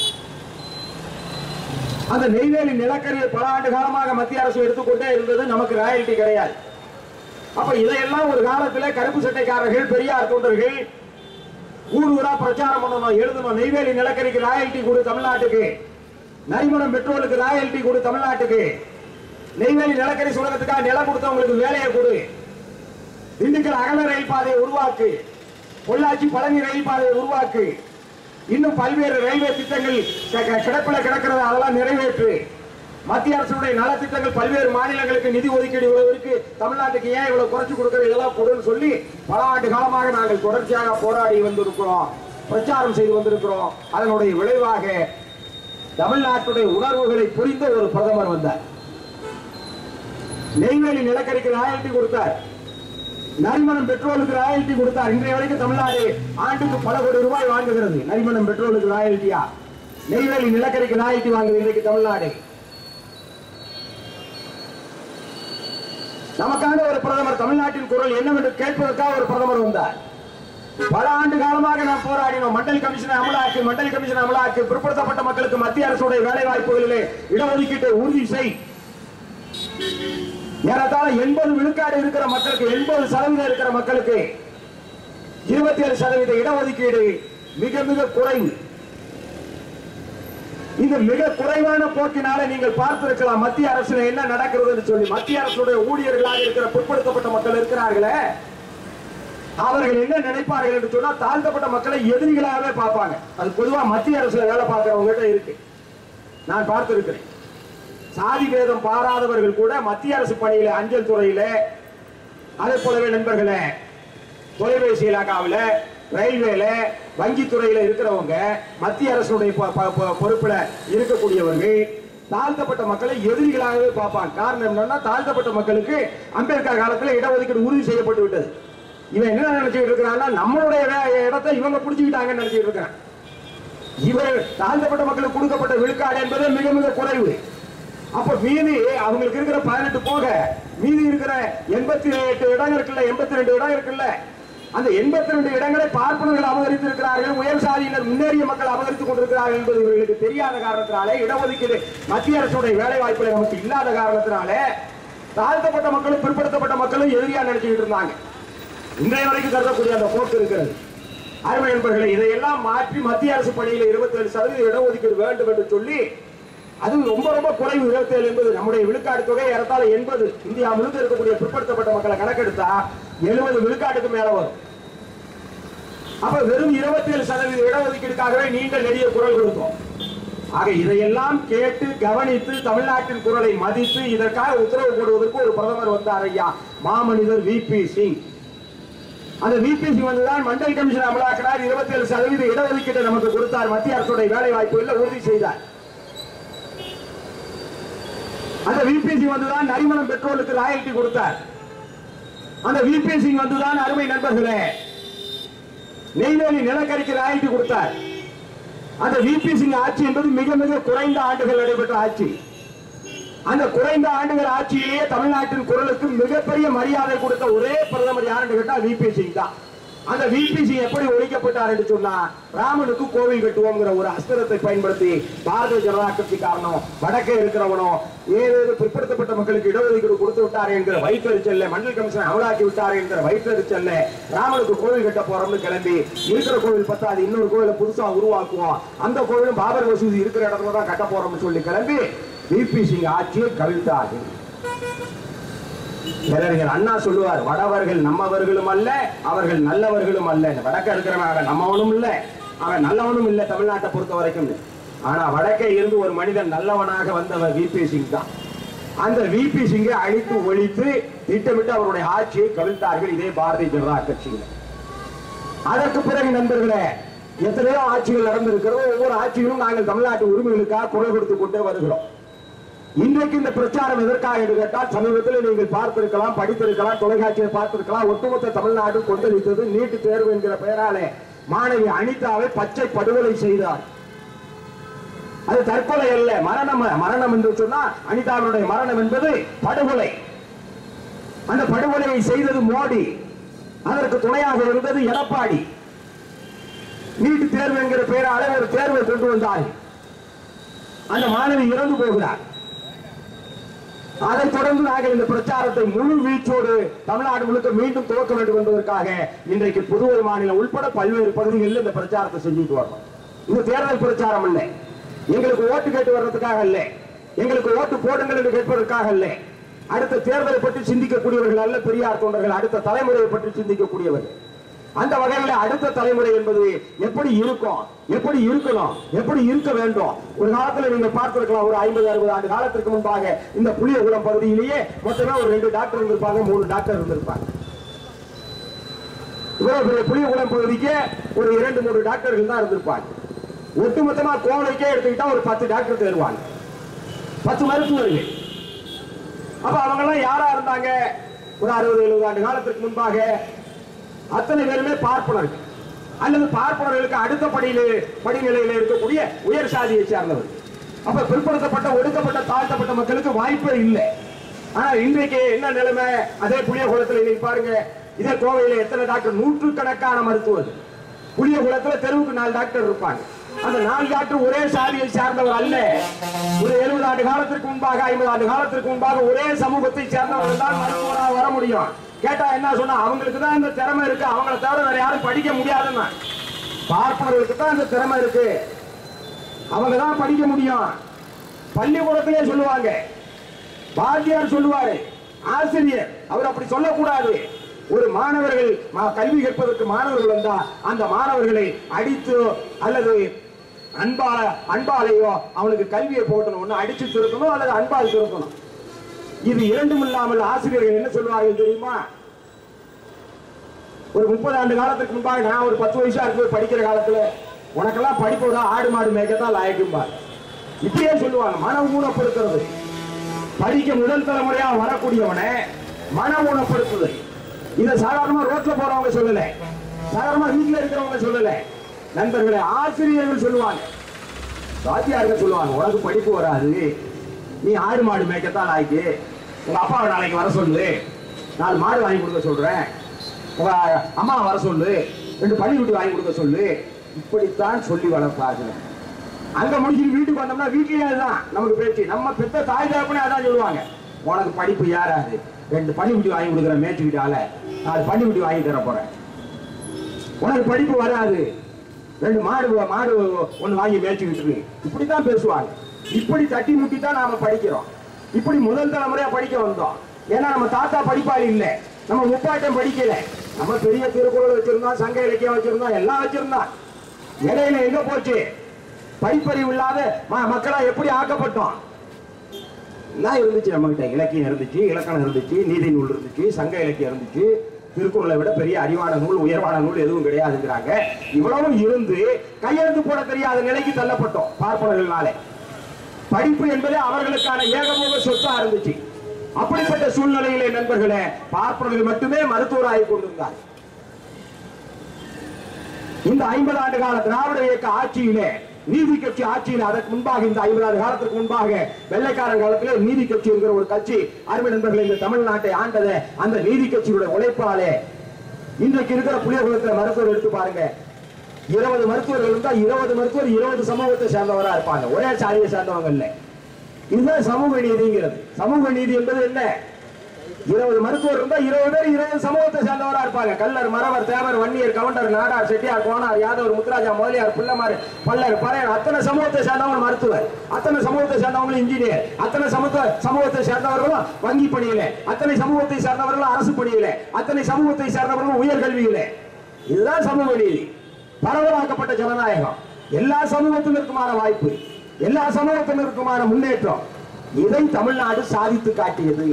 அந்த நெய்வேலி நிலக்கரியை பல ஆண்டு காலமாக மத்திய அரசு எடுத்துக்கொண்டே இருந்தது நமக்கு ராயல்டி கிடையாது அப்ப இதையெல்லாம் ஒரு காலத்துல கருப்பு சட்டைக்காரர்கள் பெரியார் தொண்டர்கள் ஊர் ஊரா பிரச்சாரம் பண்ணணும் எழுதணும் நெய்வேலி நிலக்கரிக்கு ராயல்டி கொடு தமிழ்நாட்டுக்கு நரிமணம் பெட்ரோலுக்கு ராயல்டி கொடு தமிழ்நாட்டுக்கு நெய்வேலி நிலக்கரி சுரங்கத்துக்காக நிலம் கொடுத்தவங்களுக்கு வேலையை கொடு திண்டுக்கல் அகல ரயில் பாதையை உருவாக்கு பொள்ளாச்சி பழனி ரயில் பாதையை உருவாக்கு இன்னும் பல்வேறு ரயில்வே திட்டங்கள் க- க- கிடப்பில கிடக்கிறது அதெல்லாம் நிறைவேற்று மத்திய அரசுடைய நலத்திட்டங்கள் பல்வேறு மாநிலங்களுக்கு நிதி ஒதுக்கீடு இவ்வளவு இருக்கு தமிழ்நாட்டுக்கு ஏன் இவ்வளவு குறைச்சு கொடுக்கிற இதெல்லாம் கொடுன்னு சொல்லி பல ஆண்டு காலமாக நாங்கள் தொடர்ச்சியாக போராடி வந்திருக்கிறோம் பிரச்சாரம் செய்து வந்திருக்கிறோம் அதனுடைய விளைவாக தமிழ்நாட்டுடைய உணர்வுகளை புரிந்த ஒரு பிரதமர் வந்தார் நெய்வேலி நிலக்கரிக்கு ராயல்டி கொடுத்தார் நரிமணம் பெட்ரோலுக்கு ராயல்டி கொடுத்தார் இன்றைய வரைக்கும் தமிழ்நாடு ஆண்டுக்கு பல கோடி ரூபாய் வாங்குகிறது நரிமணம் பெட்ரோலுக்கு ராயல்டியா நெய்வேலி நிலக்கரிக்கு ராயல்டி வாங்குது இன்றைக்கு தமிழ்நாடு நமக்கான ஒரு பிரதமர் தமிழ்நாட்டின் குரல் என்னவென்று கேட்பதற்காக ஒரு பிரதமர் வந்தார் பல ஆண்டு காலமாக நாம் போராடினோம் மண்டல் கமிஷனை அமலாக்கு மண்டல் கமிஷனை அமலாக்கு பிற்படுத்தப்பட்ட மக்களுக்கு மத்திய அரசுடைய வேலை வாய்ப்புகளிலே இடஒதுக்கீட்டை உறுதி செய் ஏறத்தாழ எண்பது விழுக்காடு இருக்கிற மக்களுக்கு எண்பது சதவீதம் இருக்கிற மக்களுக்கு இருபத்தி ஏழு சதவீத இடஒதுக்கீடு மிக மிக குறைவு இந்த மிக குறைவான போக்கினால நீங்கள் பார்த்திருக்கலாம் மத்திய அரசுல என்ன நடக்கிறதுன்னு சொல்லி மத்திய அரசுடைய ஊழியர்களாக இருக்கிற பிற்படுத்தப்பட்ட மக்கள் இருக்கிறார்களே அவர்கள் என்ன நினைப்பார்கள் என்று சொன்னா தாழ்த்தப்பட்ட மக்களை எதிரிகளாகவே பார்ப்பாங்க அது பொதுவா மத்திய அரசுல வேலை பார்க்கிறவங்க கிட்ட இருக்கு நான் பார்த்திருக்கிறேன் சாதி பேதம் பாராதவர்கள் கூட மத்திய அரசு பணியில அஞ்சல் துறையில அதே போலவே நண்பர்களே தொலைபேசி இலாக்காவில் ரயில்வேல வங்கித்துறையில இருக்கிறவங்க மத்திய அரசுடைய பொ- பொ- பொ- பொறுப்புல இருக்கக்கூடியவர்கள் தாழ்த்தப்பட்ட மக்களை எதிரிகளாகவே பார்ப்பாங்க காரணம் என்னன்னா தாழ்த்தப்பட்ட மக்களுக்கு அம்பேத்கர் காலத்துல இடஒதுக்கீடு உறுதி செய்யப்பட்டு விட்டது இவன் என்ன நினைச்சிட்டு இருக்கிறான்னா நம்மளுடைய வே- இடத்தை இவங்க புடிச்சுக்கிட்டாங்கன்னு நினைச்சிட்டு இருக்கிறான் இவர் தாழ்த்தப்பட்ட மக்களுக்கு கொடுக்கப்பட்ட விழுக்காடு என்பது மிக மிக குறைவு அப்ப மீதி அவங்களுக்கு இருக்கிற பதினெட்டு போக மீதி இருக்கிற எண்பத்தி எட்டு இடம் இருக்குல்ல எண்பத்தி ரெண்டு இடம் இருக்குல்ல அந்த எண்பத்தி ரெண்டு இடங்களை பார்ப்பனர்கள் அபகரித்து இருக்கிறார்கள் உயர் சாதியினர் முன்னேறிய மக்கள் அபகரித்துக் கொண்டிருக்கிறார்கள் என்பது இவர்களுக்கு தெரியாத காரணத்தினாலே இடஒதுக்கீடு மத்திய அரசுடைய வேலை வாய்ப்புகள் நமக்கு இல்லாத காரணத்தினாலே தாழ்த்தப்பட்ட மக்களும் பிற்படுத்தப்பட்ட மக்களும் எதிரியா நினைச்சுக்கிட்டு இருந்தாங்க இன்றைய வரைக்கும் கருதக்கூடிய அந்த போக்கு இருக்கிறது அருமை நண்பர்களே இதையெல்லாம் மாற்றி மத்திய அரசு பணியில் இருபத்தி ஏழு சதவீத இடஒதுக்கீடு வேண்டும் என்று சொல்லி அது ரொம்ப ரொம்ப குறைவு இருபத்தி ஏழு என்பது நம்முடைய விழுக்காடு தொகை ஏறத்தாழ எண்பது இந்தியா முழுக்க இருக்கக்கூடிய பிற்படுத்தப்பட்ட மக்களை கணக்கெடுத்தா எழுபது விழுக்காட்டுக்கு மேல வரும் அப்ப வெறும் இருபத்தி ஏழு சதவீத இடஒதுக்கீடுக்காகவே நீண்ட நெடிய குரல் கொடுத்தோம் ஆக இதையெல்லாம் கேட்டு கவனித்து தமிழ்நாட்டின் குரலை மதித்து இதற்காக உத்தரவு போடுவதற்கு ஒரு பிரதமர் வந்தார் ஐயா மாமனிதர் வி பி சிங் அந்த விபிசி வந்துதான் மண்டல் கமிஷன் அமலாக்கினார் இருபத்தி ஏழு சதவீத இடஒதுக்கீட்டை நமக்கு கொடுத்தார் மத்திய அரசுடைய வேலை வாய்ப்புகளில் உறுதி செய்தார் அந்த விபிசி வந்துதான் நரிமணம் பெட்ரோலுக்கு ராயல்டி கொடுத்தார் அந்த விபிசி வந்துதான் அருமை நண்பர்களே நெய்வேலி நிலக்கரிக்கு ராயல்டி கொடுத்தார் அந்த விபிசி ஆட்சி என்பது மிக மிக குறைந்த ஆண்டுகள் நடைபெற்ற ஆட்சி அந்த குறைந்த ஆண்டுகள் ஆட்சியிலேயே தமிழ்நாட்டின் குரலுக்கு மிகப்பெரிய மரியாதை கொடுத்த ஒரே பிரதமர் யாருன்னு கேட்டா விபி சிங் தான் அந்த விபி சிங் எப்படி ஒழிக்கப்பட்டார் என்று சொன்னா ராமனுக்கு கோவில் கட்டுவோங்கிற ஒரு அஸ்திரத்தை பயன்படுத்தி பாரதிய ஜனதா கட்சி காரணம் வடக்கே இருக்கிறவனோ ஏதேது பிற்படுத்தப்பட்ட மக்களுக்கு இடஒதுக்கீடு கொடுத்து விட்டார் என்கிற வயிற்றெரிச்சல்ல மண்டல் கமிஷன் அமலாக்கி விட்டார் என்கிற வயிற்றெரிச்சல்ல ராமனுக்கு கோவில் கட்ட போறோம்னு கிளம்பி இருக்கிற கோவில் பத்தாது இன்னொரு கோவிலை புதுசா உருவாக்குவோம் அந்த கோவிலும் பாபர் மசூதி இருக்கிற இடத்துல தான் கட்ட போறோம்னு சொல்லி கிளம்பி விபி சிங் ஆட்சியை கவிழ்த்தார்கள் பேரறிஞர் அண்ணா சொல்லுவார் வடவர்கள் நம்மவர்களும் அல்ல அவர்கள் நல்லவர்களும் அல்ல வடக்க இருக்கிறவன் அவன் நம்மவனும் இல்ல அவன் நல்லவனும் இல்ல தமிழ்நாட்டை பொறுத்த வரைக்கும் ஆனா வடக்கே இருந்து ஒரு மனிதன் நல்லவனாக வந்தவர் விபி சிங் தான் அந்த விபி சிங்கை அழித்து ஒழித்து திட்டமிட்டு அவருடைய ஆட்சியை கவிழ்த்தார்கள் இதே பாரதிய ஜனதா கட்சியினர் அதற்கு பிறகு நண்பர்களே எத்தனையோ ஆட்சிகள் நடந்திருக்கிறோம் ஒவ்வொரு ஆட்சியிலும் நாங்கள் தமிழ்நாட்டு உரிமைகளுக்காக குரல் கொடுத்துக் கொண்டே வருகிறோம் இன்றைக்கு இந்த பிரச்சாரம் எதற்காக என்று கேட்டால் சமீபத்தில் நீங்கள் பார்த்திருக்கலாம் படித்திருக்கலாம் தொலைக்காட்சியை பார்த்திருக்கலாம் ஒட்டுமொத்த தமிழ்நாடு கொந்தளித்தது நீட்டு தேர்வு என்கிற பெயராலே மாணவி அனிதாவை பச்சை படுகொலை செய்தார் அது தற்கொலை அல்ல மரணம் மரணம் என்று சொன்னால் அனிதாவினுடைய மரணம் என்பது படுகொலை அந்த படுகொலையை செய்தது மோடி அதற்கு துணையாக இருந்தது எடப்பாடி நீட்டு தேர்வு என்கிற பெயராலே ஒரு தேர்வை கொண்டு வந்தார்கள் அந்த மாணவி இறந்து போகிறார் அதைத் தொடர்ந்து நாங்கள் இந்த பிரச்சாரத்தை முழு வீச்சோடு தமிழ்நாடு முழுக்க மீண்டும் துவக்க வேண்டும் என்பதற்காக இன்றைக்கு புதுவை மாநிலம் உட்பட பல்வேறு பகுதிகளில் இந்த பிரச்சாரத்தை செஞ்சுட்டு வரோம் இது தேர்தல் பிரச்சாரம் இல்லை எங்களுக்கு ஓட்டு கேட்டு வர்றதுக்காக இல்ல எங்களுக்கு ஓட்டு போடுங்கள் என்று கேட்பதற்காக இல்ல அடுத்த தேர்தலை பற்றி சிந்திக்கக்கூடியவர்கள் அல்ல பெரியார் தொண்டர்கள் அடுத்த தலைமுறையை பற்றி சிந்திக்கக்கூடியவர்கள் அந்த வகையில அடுத்த தலைமுறை என்பது எப்படி இருக்கும் எப்படி இருக்கணும் எப்படி இருக்க வேண்டும் ஒரு காலத்துல நீங்க பார்த்திருக்கலாம் ஒரு ஐம்பது அறுபது ஆண்டு காலத்திற்கு முன்பாக இந்த புளியகுளம் பகுதியிலேயே மொத்தமே ஒரு ரெண்டு டாக்டர் இருந்திருப்பாங்க மூணு டாக்டர் இருந்திருப்பாங்க இவ்வளவு பெரிய புளியகுளம் பகுதிக்கு ஒரு இரண்டு மூணு டாக்டர்கள் தான் இருந்திருப்பாங்க ஒட்டுமொத்தமா கோவைக்கே எடுத்துக்கிட்டா ஒரு பத்து டாக்டர் தேர்வாங்க பத்து மருத்துவர்கள் அப்ப அவங்க எல்லாம் யாரா இருந்தாங்க ஒரு அறுபது எழுபது ஆண்டு காலத்திற்கு முன்பாக அத்தனை பேருமே பார்ப்பனர்கள் அல்லது பார்ப்பனர்களுக்கு அடுத்த படியில படிநிலையில இருக்கக்கூடிய உயர் சாதியை சார்ந்தவர் அப்ப பிற்படுத்தப்பட்ட ஒடுக்கப்பட்ட தாழ்த்தப்பட்ட மக்களுக்கு வாய்ப்பே இல்லை ஆனா இன்றைக்கு என்ன நிலைமை அதே புளியகுளத்துல இன்னைக்கு பாருங்க இதே கோவையில எத்தனை டாக்டர் நூற்றுக்கணக்கான மருத்துவர் புளியகுளத்துல தெருவுக்கு நாலு டாக்டர் இருப்பாங்க அந்த நாலு டாக்டர் ஒரே சாதியை சார்ந்தவர் அல்ல ஒரு எழுபது ஆண்டு காலத்திற்கு முன்பாக ஐம்பது ஆண்டு காலத்திற்கு முன்பாக ஒரே சமூகத்தை சேர்ந்தவர்கள் தான் மருத்துவராக வர முடியும் கேட்டா என்ன சொன்னா அவங்களுக்கு தான் இந்த திறமை இருக்கு அவங்கள தவிர வேற யாரும் படிக்க முடியாதுன்னா பார்ப்பனர்களுக்கு தான் இந்த திறமை இருக்கு அவங்க தான் படிக்க முடியும் பள்ளிக்கூடத்திலே சொல்லுவாங்க வாத்தியார் சொல்லுவாரு ஆசிரியர் அவர் அப்படி சொல்லக்கூடாது ஒரு மாணவர்கள் மா- கல்வி கற்பதற்கு மாணவர்கள் வந்தா அந்த மாணவர்களை அடித்து அல்லது அன்பால அன்பாலேயோ அவனுக்கு கல்வியை போட்டணும் ஒண்ணு அடிச்சு திருத்தணும் அல்லது அன்பால் திருத்தணும் இது இரண்டும் இல்லாமல் ஆசிரியர்கள் என்ன சொல்வார்கள் தெரியுமா ஒரு முப்பது ஆண்டு காலத்துக்கு முன்பாக நான் ஒரு பத்து வயசா இருக்கு படிக்கிற காலத்துல உனக்கெல்லாம் படிப்பதா ஆடு மாடு மேய்க்கத்தான் லாயக்கும்பார் இப்படியே சொல்லுவாங்க மன ஊனப்படுத்துறது படிக்க முதல் தலைமுறையா வரக்கூடியவனை மன ஊனப்படுத்துதல் இதை சாதாரணமா ரோட்ல போறவங்க சொல்லல சாதாரணமா வீட்டுல இருக்கிறவங்க சொல்லல நண்பர்களே ஆசிரியர்கள் சொல்லுவாங்க வாத்தியார்கள் சொல்லுவாங்க உனக்கு படிப்பு வராது நீ ஆடு மாடு மேய்க்கத்தான் நாளைக்கு உங்க அப்பாவை நாளைக்கு வர சொல்லு நாலு மாடு வாங்கி கொடுக்க சொல்றேன் உங்க அம்மா வர சொல்லு ரெண்டு பள்ளிக்குட்டி வாங்கி கொடுக்க சொல்லு இப்படித்தான் சொல்லி வளர்ப்பார்கள் அங்க முடிச்சுட்டு வீட்டுக்கு வந்தோம்னா வீட்லயே அதுதான் நமக்கு பேச்சு நம்ம பெத்த தாய் தகப்பனே அதான் சொல்லுவாங்க உனக்கு படிப்பு யாராது ரெண்டு பள்ளிக்குட்டி வாங்கி கொடுக்குற மேய்ச்சிக்கிட்டால நாலு பள்ளிக்குட்டி வாங்கி தர போறேன் உனக்கு படிப்பு வராது ரெண்டு மாடு மாடு ஒண்ணு வாங்கி மேய்ச்சிக்கிட்டு இருக்கு இப்படித்தான் பேசுவாங்க இப்படி தட்டி முட்டி தான் நாம படிக்கிறோம் இப்படி முதல் தலைமுறையா படிக்க வந்தோம் ஏன்னா நம்ம தாத்தா படிப்பாளி இல்ல நம்ம முப்பாட்டம் படிக்கல நம்ம பெரிய திருக்குறள் வச்சிருந்தோம் சங்க இலக்கியம் வச்சிருந்தோம் எல்லாம் வச்சிருந்தோம் இடையில எங்க போச்சு படிப்பறிவு இல்லாத ம- மக்களா எப்படி ஆக்கப்பட்டோம் எல்லாம் இருந்துச்சு நம்ம கிட்ட இலக்கியம் இருந்துச்சு இலக்கணம் இருந்துச்சு நீதி நூல் இருந்துச்சு சங்க இலக்கியம் இருந்துச்சு திருக்குறளை விட பெரிய அறிவான நூல் உயர்வான நூல் எதுவும் கிடையாதுங்கிறாங்க இவ்வளவும் இருந்து கையெழுத்து போட தெரியாத நிலைக்கு தள்ளப்பட்டோம் பார்ப்பனர்களாலே படிப்பு என்பது அவர்களுக்கான ஏகமுக சொத்தா இருந்துச்சு அப்படிப்பட்ட சூழ்நிலையிலே நண்பர்களே பார்ப்பனர்கள் மட்டுமே மருத்துவராகி கொண்டிருந்தார் இந்த ஐம்பது ஆண்டு கால திராவிட இயக்க ஆட்சியிலே நீதி கட்சி ஆட்சியில் அதற்கு முன்பாக இந்த ஐம்பது ஆண்டு காலத்துக்கு முன்பாக வெள்ளைக்காரன் காலத்திலே நீதி கட்சி என்கிற ஒரு கட்சி அருமை நண்பர்கள் இந்த தமிழ்நாட்டை ஆண்டத அந்த நீதி கட்சியுடைய உழைப்பாலே இன்றைக்கு இருக்கிற புளியகுலத்துல மருத்துவர் எடுத்து பாருங்க இருபது மருத்துவர்கள் இருந்தா இருபது மருத்துவர் இருபது சமூகத்தை சேர்ந்தவரா இருப்பாங்க ஒரே சாதியை சேர்ந்தவங்க இல்ல இதுதான் சமூக நீதிங்கிறது சமூக நீதி என்பது என்ன இருபது மருத்துவர் இருந்தா இருபது பேர் இருபது சமூகத்தை சேர்ந்தவரா இருப்பாங்க கல்லர் மறவர் தேவர் வன்னியர் கவுண்டர் நாடார் செட்டியார் கோனார் யாதவர் முத்துராஜா முதலியார் பிள்ளைமார் பல்லர் பறையர் அத்தனை சமூகத்தை சேர்ந்தவங்க மருத்துவர் அத்தனை சமூகத்தை சேர்ந்தவங்க இன்ஜினியர் அத்தனை சமூக சமூகத்தை சேர்ந்தவர்களும் வங்கி பணியில அத்தனை சமூகத்தை சேர்ந்தவர்களும் அரசு பணியில அத்தனை சமூகத்தை சேர்ந்தவர்களும் உயர்கல்வியில இதுதான் சமூக நீதி பரவலாக்கப்பட்ட ஜனநாயகம் எல்லா சமூகத்தினருக்குமான வாய்ப்பு எல்லா சமூகத்தினருக்குமான முன்னேற்றம் இதை தமிழ்நாடு சாதித்து காட்டியது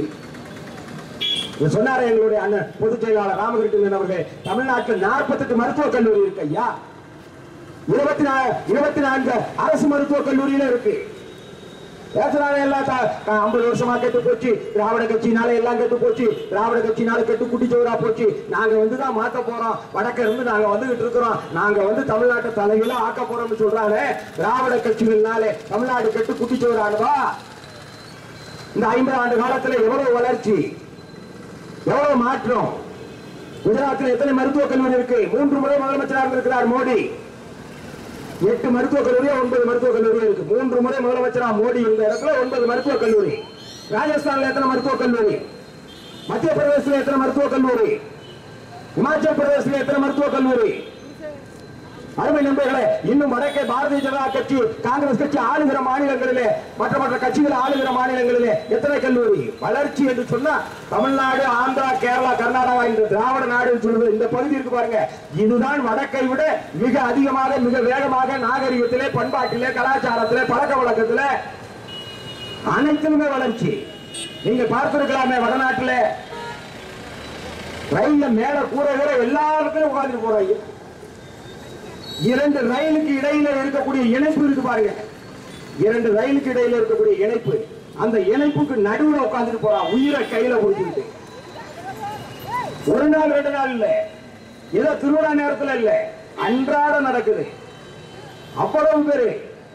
இதை சொன்னாரே எங்களுடைய அண்ணன் பொதுச் செயலாளர் ராமகிருஷ்ணன் அவர்கள் தமிழ்நாட்டில் நாற்பத்தெட்டு மருத்துவக் கல்லூரி இருக்கு ஐயா இருபத்தி நாலு இருபத்தி நான்கு அரசு மருத்துவக் கல்லூரியில இருக்கு பேசுறாங்க எல்லாம் ஐம்பது வருஷமா கெட்டு போச்சு திராவிட கட்சினால எல்லாம் கெட்டு போச்சு திராவிட கட்சினால கெட்டு குட்டிச்சோரா போச்சு நாங்க வந்து தான் மாத்த போறோம் வடக்க இருந்து நாங்க வந்துகிட்டு இருக்கிறோம் நாங்க வந்து தமிழ்நாட்டை தலைகளா ஆக்க போறோம்னு சொல்றாங்க திராவிட கட்சிகள்னாலே தமிழ்நாடு கெட்டு குட்டிச்சோரானதா இந்த ஐம்பது ஆண்டு காலத்துல எவ்வளவு வளர்ச்சி எவ்வளவு மாற்றம் குஜராத்தில் எத்தனை மருத்துவக் கல்லூரி இருக்கு மூன்று முறை முதலமைச்சராக இருக்கிறார் மோடி எட்டு மருத்துவக் கல்லூரியா ஒன்பது மருத்துவக் கல்லூரியா இருக்கு மூன்று முறை முதலமைச்சரா மோடி இருந்த இடத்துல ஒன்பது மருத்துவக் கல்லூரி ராஜஸ்தான்ல எத்தனை மருத்துவக் கல்லூரி மத்திய பிரதேசத்துல எத்தனை மருத்துவக் கல்லூரி இமாச்சல பிரதேசத்துல எத்தனை மருத்துவக் கல்லூரி அருமை நண்பர்களே இன்னும் வடக்கே பாரதிய ஜனதா கட்சி காங்கிரஸ் கட்சி ஆளுகிற மாநிலங்களிலே மற்ற மற்ற கட்சிகள் ஆளுகிற மாநிலங்களிலே எத்தனை கல்லூரி வளர்ச்சி என்று சொன்னா தமிழ்நாடு ஆந்திரா கேரளா கர்நாடகா இந்த திராவிட நாடு சொல்வது இந்த பகுதி இருக்கு பாருங்க இதுதான் வடக்கை விட மிக அதிகமாக மிக வேகமாக நாகரிகத்திலே பண்பாட்டிலே கலாச்சாரத்திலே பழக்க வழக்கத்திலே அனைத்திலுமே வளர்ச்சி நீங்க பார்த்திருக்கலாமே வடநாட்டிலே ரயில்ல மேல கூரை கூட எல்லா இடத்துலயும் உட்கார்ந்துட்டு போறாங்க இரண்டு ரயிலுக்கு இடையில இருக்கக்கூடிய இணைப்பு இருக்கு பாருங்க இரண்டு ரயிலுக்கு இடையில இருக்கக்கூடிய இணைப்பு அந்த இணைப்புக்கு நடுவுல உட்கார்ந்துட்டு போறான் உயிரை கையில பிடிச்சிக்கிட்டு ஒரு நாள் ரெண்டு நாள் இல்ல ஏதோ திருவிழா நேரத்துல இல்ல அன்றாட நடக்குது அவ்வளவு பேரு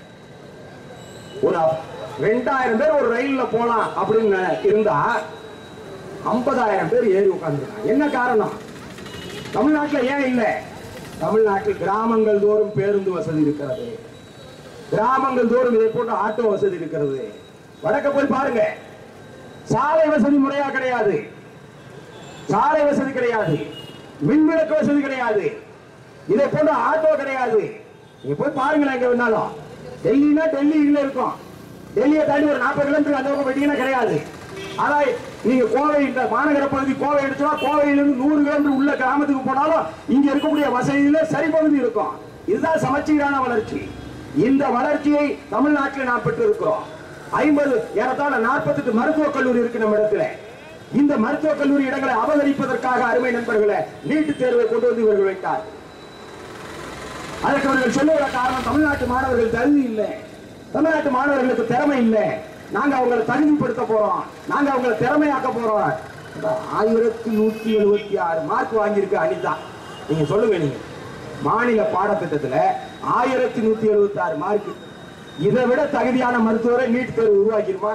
ஒரு ரெண்டாயிரம் பேர் ஒரு ரயில்ல போலாம் அப்படின்னு இருந்தா ஐம்பதாயிரம் பேர் ஏறி உட்கார்ந்துருக்காங்க என்ன காரணம் தமிழ்நாட்டுல ஏன் இல்ல தமிழ்நாட்டில் கிராமங்கள் தோறும் பேருந்து வசதி இருக்கிறது கிராமங்கள் தோறும் இதை போன்ற ஆட்டோ வசதி இருக்கிறது வடக்க போய் பாருங்க சாலை வசதி முறையா கிடையாது சாலை வசதி கிடையாது மின்விளக்கு வசதி கிடையாது இதை போன்ற ஆட்டோ கிடையாது நீங்க போய் பாருங்களேன் எங்க வேணாலும் டெல்லினா டெல்லியில இருக்கும் டெல்லியை தாண்டி ஒரு நாற்பது கிலோமீட்டர் அந்த பக்கம் வெட்டிங்கன்னா கிடையாது ஆனா நீங்க கோவை இந்த மாநகர பகுதி கோவை எடுத்தா கோவையிலிருந்து நூறு கிலோமீட்டர் உள்ள கிராமத்துக்கு போனாலும் இங்க இருக்கக்கூடிய வசதியில சரி பகுதி இருக்கும் இதுதான் சமச்சீரான வளர்ச்சி இந்த வளர்ச்சியை தமிழ்நாட்டில் நாம் பெற்றிருக்கிறோம் ஐம்பது ஏறத்தாழ நாற்பத்தெட்டு மருத்துவக் கல்லூரி இருக்கு நம்ம இடத்துல இந்த மருத்துவக் கல்லூரி இடங்களை அபகரிப்பதற்காக அருமை நண்பர்களே நீட்டுத் தேர்வை கொண்டு வந்து இவர்கள் வைத்தார் அதற்கு அவர்கள் சொல்லுகிற காரணம் தமிழ்நாட்டு மாணவர்கள் தகுதி இல்லை தமிழ்நாட்டு மாணவர்களுக்கு திறமை இல்லை நாங்க அவங்களை தகுதிப்படுத்த போறோம் நாங்க அவங்களை திறமையாக்க போறோம் ஆயிரத்தி நூத்தி எழுபத்தி ஆறு மார்க் வாங்கியிருக்கு அனிதா நீங்க சொல்லுங்க நீங்க மாநில பாடத்திட்டத்துல ஆயிரத்தி நூத்தி எழுபத்தி ஆறு மார்க் இதை விட தகுதியான மருத்துவரை நீட் தேர்வு உருவாக்கிருமா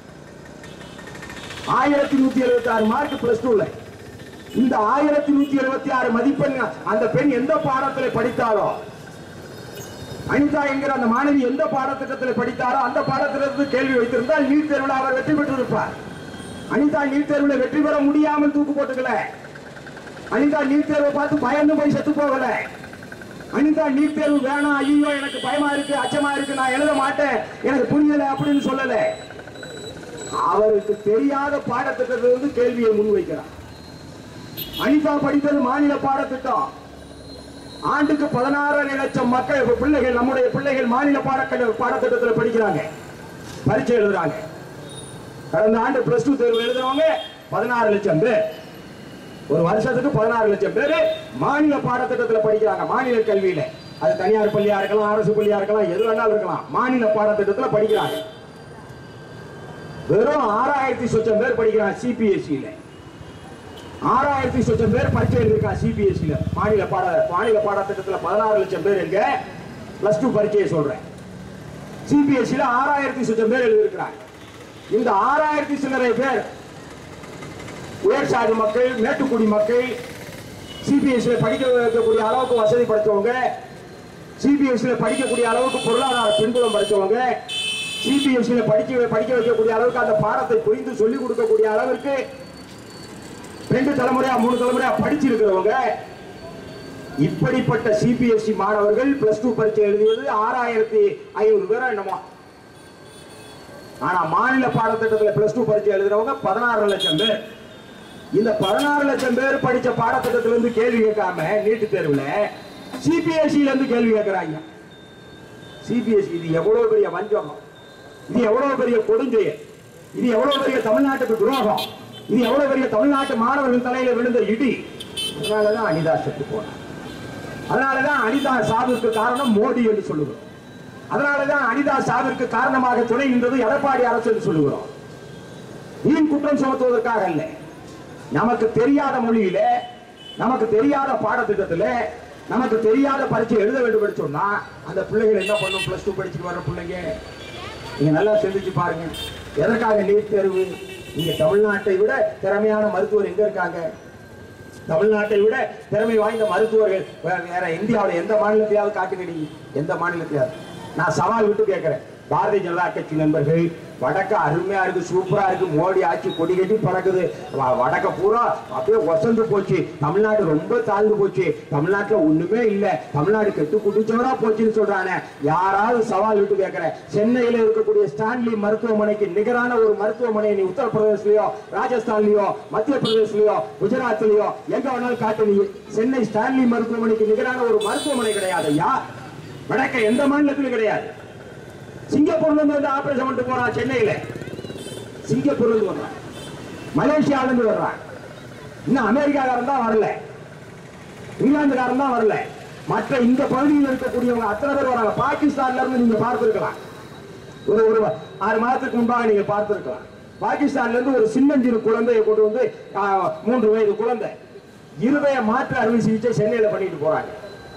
ஆயிரத்தி நூத்தி எழுபத்தி ஆறு மார்க் பிளஸ் டூல இந்த ஆயிரத்தி நூத்தி எழுபத்தி ஆறு மதிப்பெண் அந்த பெண் எந்த பாடத்துல படித்தாரோ அனிதா என்கிற அந்த மாணவி எந்த பாடத்திட்டத்தில் படித்தாரோ அந்த பாடத்திட்டத்தில் கேள்வி வைத்திருந்தால் நீட் தேர்வில் அவர் வெற்றி பெற்றிருப்பார் அனிதா நீட் தேர்வில் வெற்றி பெற முடியாமல் தூக்கு போட்டுக்கல அனிதா நீட் தேர்வை பார்த்து பயந்து போய் செத்து போகல அனிதா நீட் தேர்வு வேணாம் ஐயோ எனக்கு பயமா இருக்கு அச்சமா இருக்கு நான் எழுத மாட்டேன் எனக்கு புரியல அப்படின்னு சொல்லல அவருக்கு தெரியாத பாடத்திட்டத்திலிருந்து கேள்வியை முன்வைக்கிறார் அனிதா படித்தது மாநில பாடத்திட்டம் ஆண்டுக்கு பதினாறரை லட்சம் மக்கள் பிள்ளைகள் நம்முடைய பிள்ளைகள் மாநில பாடக்கல்வி பாடத்திட்டத்தில் படிக்கிறாங்க பரீட்சை எழுதுறாங்க கடந்த ஆண்டு பிளஸ் டூ தேர்வு எழுதுறவங்க பதினாறு லட்சம் பேர் ஒரு வருஷத்துக்கு பதினாறு லட்சம் பேர் மாநில பாடத்திட்டத்தில் படிக்கிறாங்க மாநில கல்வியில அது தனியார் பள்ளியா இருக்கலாம் அரசு பள்ளியா இருக்கலாம் எது வேணாலும் இருக்கலாம் மாநில பாடத்திட்டத்தில் படிக்கிறாங்க வெறும் ஆறாயிரத்தி சொச்சம் பேர் படிக்கிறாங்க சிபிஎஸ்சியில ஆறாயிரத்தி சொச்சம் பேர் பரீட்சை எழுதியிருக்காங்க சிபிஎஸ்சியில மாநில பாட மாநில பாடத்திட்டத்தில் பதினாறு லட்சம் பேர் எங்க பிளஸ் டூ பரீட்சையை சொல்றேன் சிபிஎஸ்சியில ஆறாயிரத்தி சொச்சம் பேர் எழுதியிருக்கிறாங்க இந்த ஆறாயிரத்தி சில்லறை பேர் உயர் சாதி மக்கள் மேட்டுக்குடி மக்கள் சிபிஎஸ்சியில் படிக்க வைக்கக்கூடிய அளவுக்கு வசதி படைச்சவங்க சிபிஎஸ்சியில் படிக்கக்கூடிய அளவுக்கு பொருளாதார பின்புலம் படைச்சவங்க சிபிஎஸ்சியில் படிக்க படிக்க வைக்கக்கூடிய அளவுக்கு அந்த பாடத்தை புரிந்து சொல்லிக் கொடுக்கக்கூடிய அளவிற்கு ரெண்டு தலைமுறையா மூணு தலைமுறையா படிச்சிருக்கிறவங்க இப்படிப்பட்ட சிபிஎஸ்இ மாணவர்கள் பிளஸ் டூ பரீட்சை எழுதியது ஆறாயிரத்தி ஐநூறு பேரா என்னமோ ஆனா மாநில பாடத்திட்டத்துல பிளஸ் டூ பரீட்சை எழுதுறவங்க பதினாறு லட்சம் பேர் இந்த பதினாறு லட்சம் பேர் படிச்ச பாடத்திட்டத்துல இருந்து கேள்வி கேட்காம நீட்டு தேர்வுல சிபிஎஸ்சில இருந்து கேள்வி கேட்கிறாங்க சிபிஎஸ்சி இது எவ்வளவு பெரிய வஞ்சகம் இது எவ்வளவு பெரிய கொடுஞ்செயல் இது எவ்வளவு பெரிய தமிழ்நாட்டுக்கு துரோகம் இது எவ்வளவு பெரிய தமிழ்நாட்டு மாணவர்கள் தலையில விழுந்த இடி அதனாலதான் அனிதா செத்து போனார் அதனாலதான் அனிதா சாவிற்கு காரணம் மோடி என்று சொல்லுகிறோம் அதனாலதான் அனிதா சாவிற்கு காரணமாக துணை நின்றது எடப்பாடி அரசு என்று சொல்லுகிறோம் வீண் குற்றம் சுமத்துவதற்காக அல்ல நமக்கு தெரியாத மொழியில நமக்கு தெரியாத பாடத்திட்டத்துல நமக்கு தெரியாத பரீட்சை எழுத வேண்டும் என்று சொன்னா அந்த பிள்ளைகள் என்ன பண்ணும் பிளஸ் டூ படிச்சுட்டு வர்ற பிள்ளைங்க நீங்க நல்லா சிந்திச்சு பாருங்க எதற்காக நீட் தேர்வு நீங்க தமிழ்நாட்டை விட திறமையான மருத்துவர் எங்க இருக்காங்க தமிழ்நாட்டை விட திறமை வாய்ந்த மருத்துவர்கள் வே- வேற இந்தியாவில் எந்த மாநிலத்தையாவது காட்டுங்க நீங்க எந்த மாநிலத்தையாவது நான் சவால் விட்டு கேட்கிறேன் பாரதிய ஜனதா கட்சி நண்பர்கள் வடக்க அருமையா இருக்கு சூப்பரா இருக்கு மோடி ஆட்சி கொடி கட்டி பறக்குது வ- வடக்க பூரா அப்படியே ஒசந்து போச்சு தமிழ்நாடு ரொம்ப தாழ்ந்து போச்சு தமிழ்நாட்டுல ஒண்ணுமே இல்ல தமிழ்நாடு கெட்டு குடிச்சவரா போச்சுன்னு சொல்றானே யாராவது சவால் விட்டு கேட்கிறேன் சென்னையில இருக்கக்கூடிய ஸ்டான்லி மருத்துவமனைக்கு நிகரான ஒரு மருத்துவமனை நீ உத்தரப்பிரதேசலயோ ராஜஸ்தான்லயோ மத்திய பிரதேசலயோ குஜராத்லயோ எங்க வேணாலும் காட்டு நீ சென்னை ஸ்டான்லி மருத்துவமனைக்கு நிகரான ஒரு மருத்துவமனை கிடையாது ஐயா வடக்க எந்த மாநிலத்திலும் கிடையாது சிங்கப்பூர்ல இருந்து வந்து ஆபரேஷன் பண்ணிட்டு போறான் சென்னையில சிங்கப்பூர்ல இருந்து வர்றான் மலேசியால இருந்து வர்றான் இன்னும் அமெரிக்காக்காரன் தான் வரல இங்கிலாந்துக்காரன் தான் வரல மற்ற இந்த பகுதியில் இருக்கக்கூடியவங்க அத்தனை பேர் வராங்க பாகிஸ்தான்ல இருந்து நீங்க பார்த்திருக்கலாம் ஒரு ஒரு ஆறு மாதத்துக்கு முன்பாக நீங்க பார்த்திருக்கலாம் பாகிஸ்தான்ல இருந்து ஒரு சின்னஞ்சிறு குழந்தையை கொண்டு வந்து ஆ, மூன்று வயது குழந்தை இருதய மாற்று அறுவை சிகிச்சை சென்னையில பண்ணிட்டு போறாங்க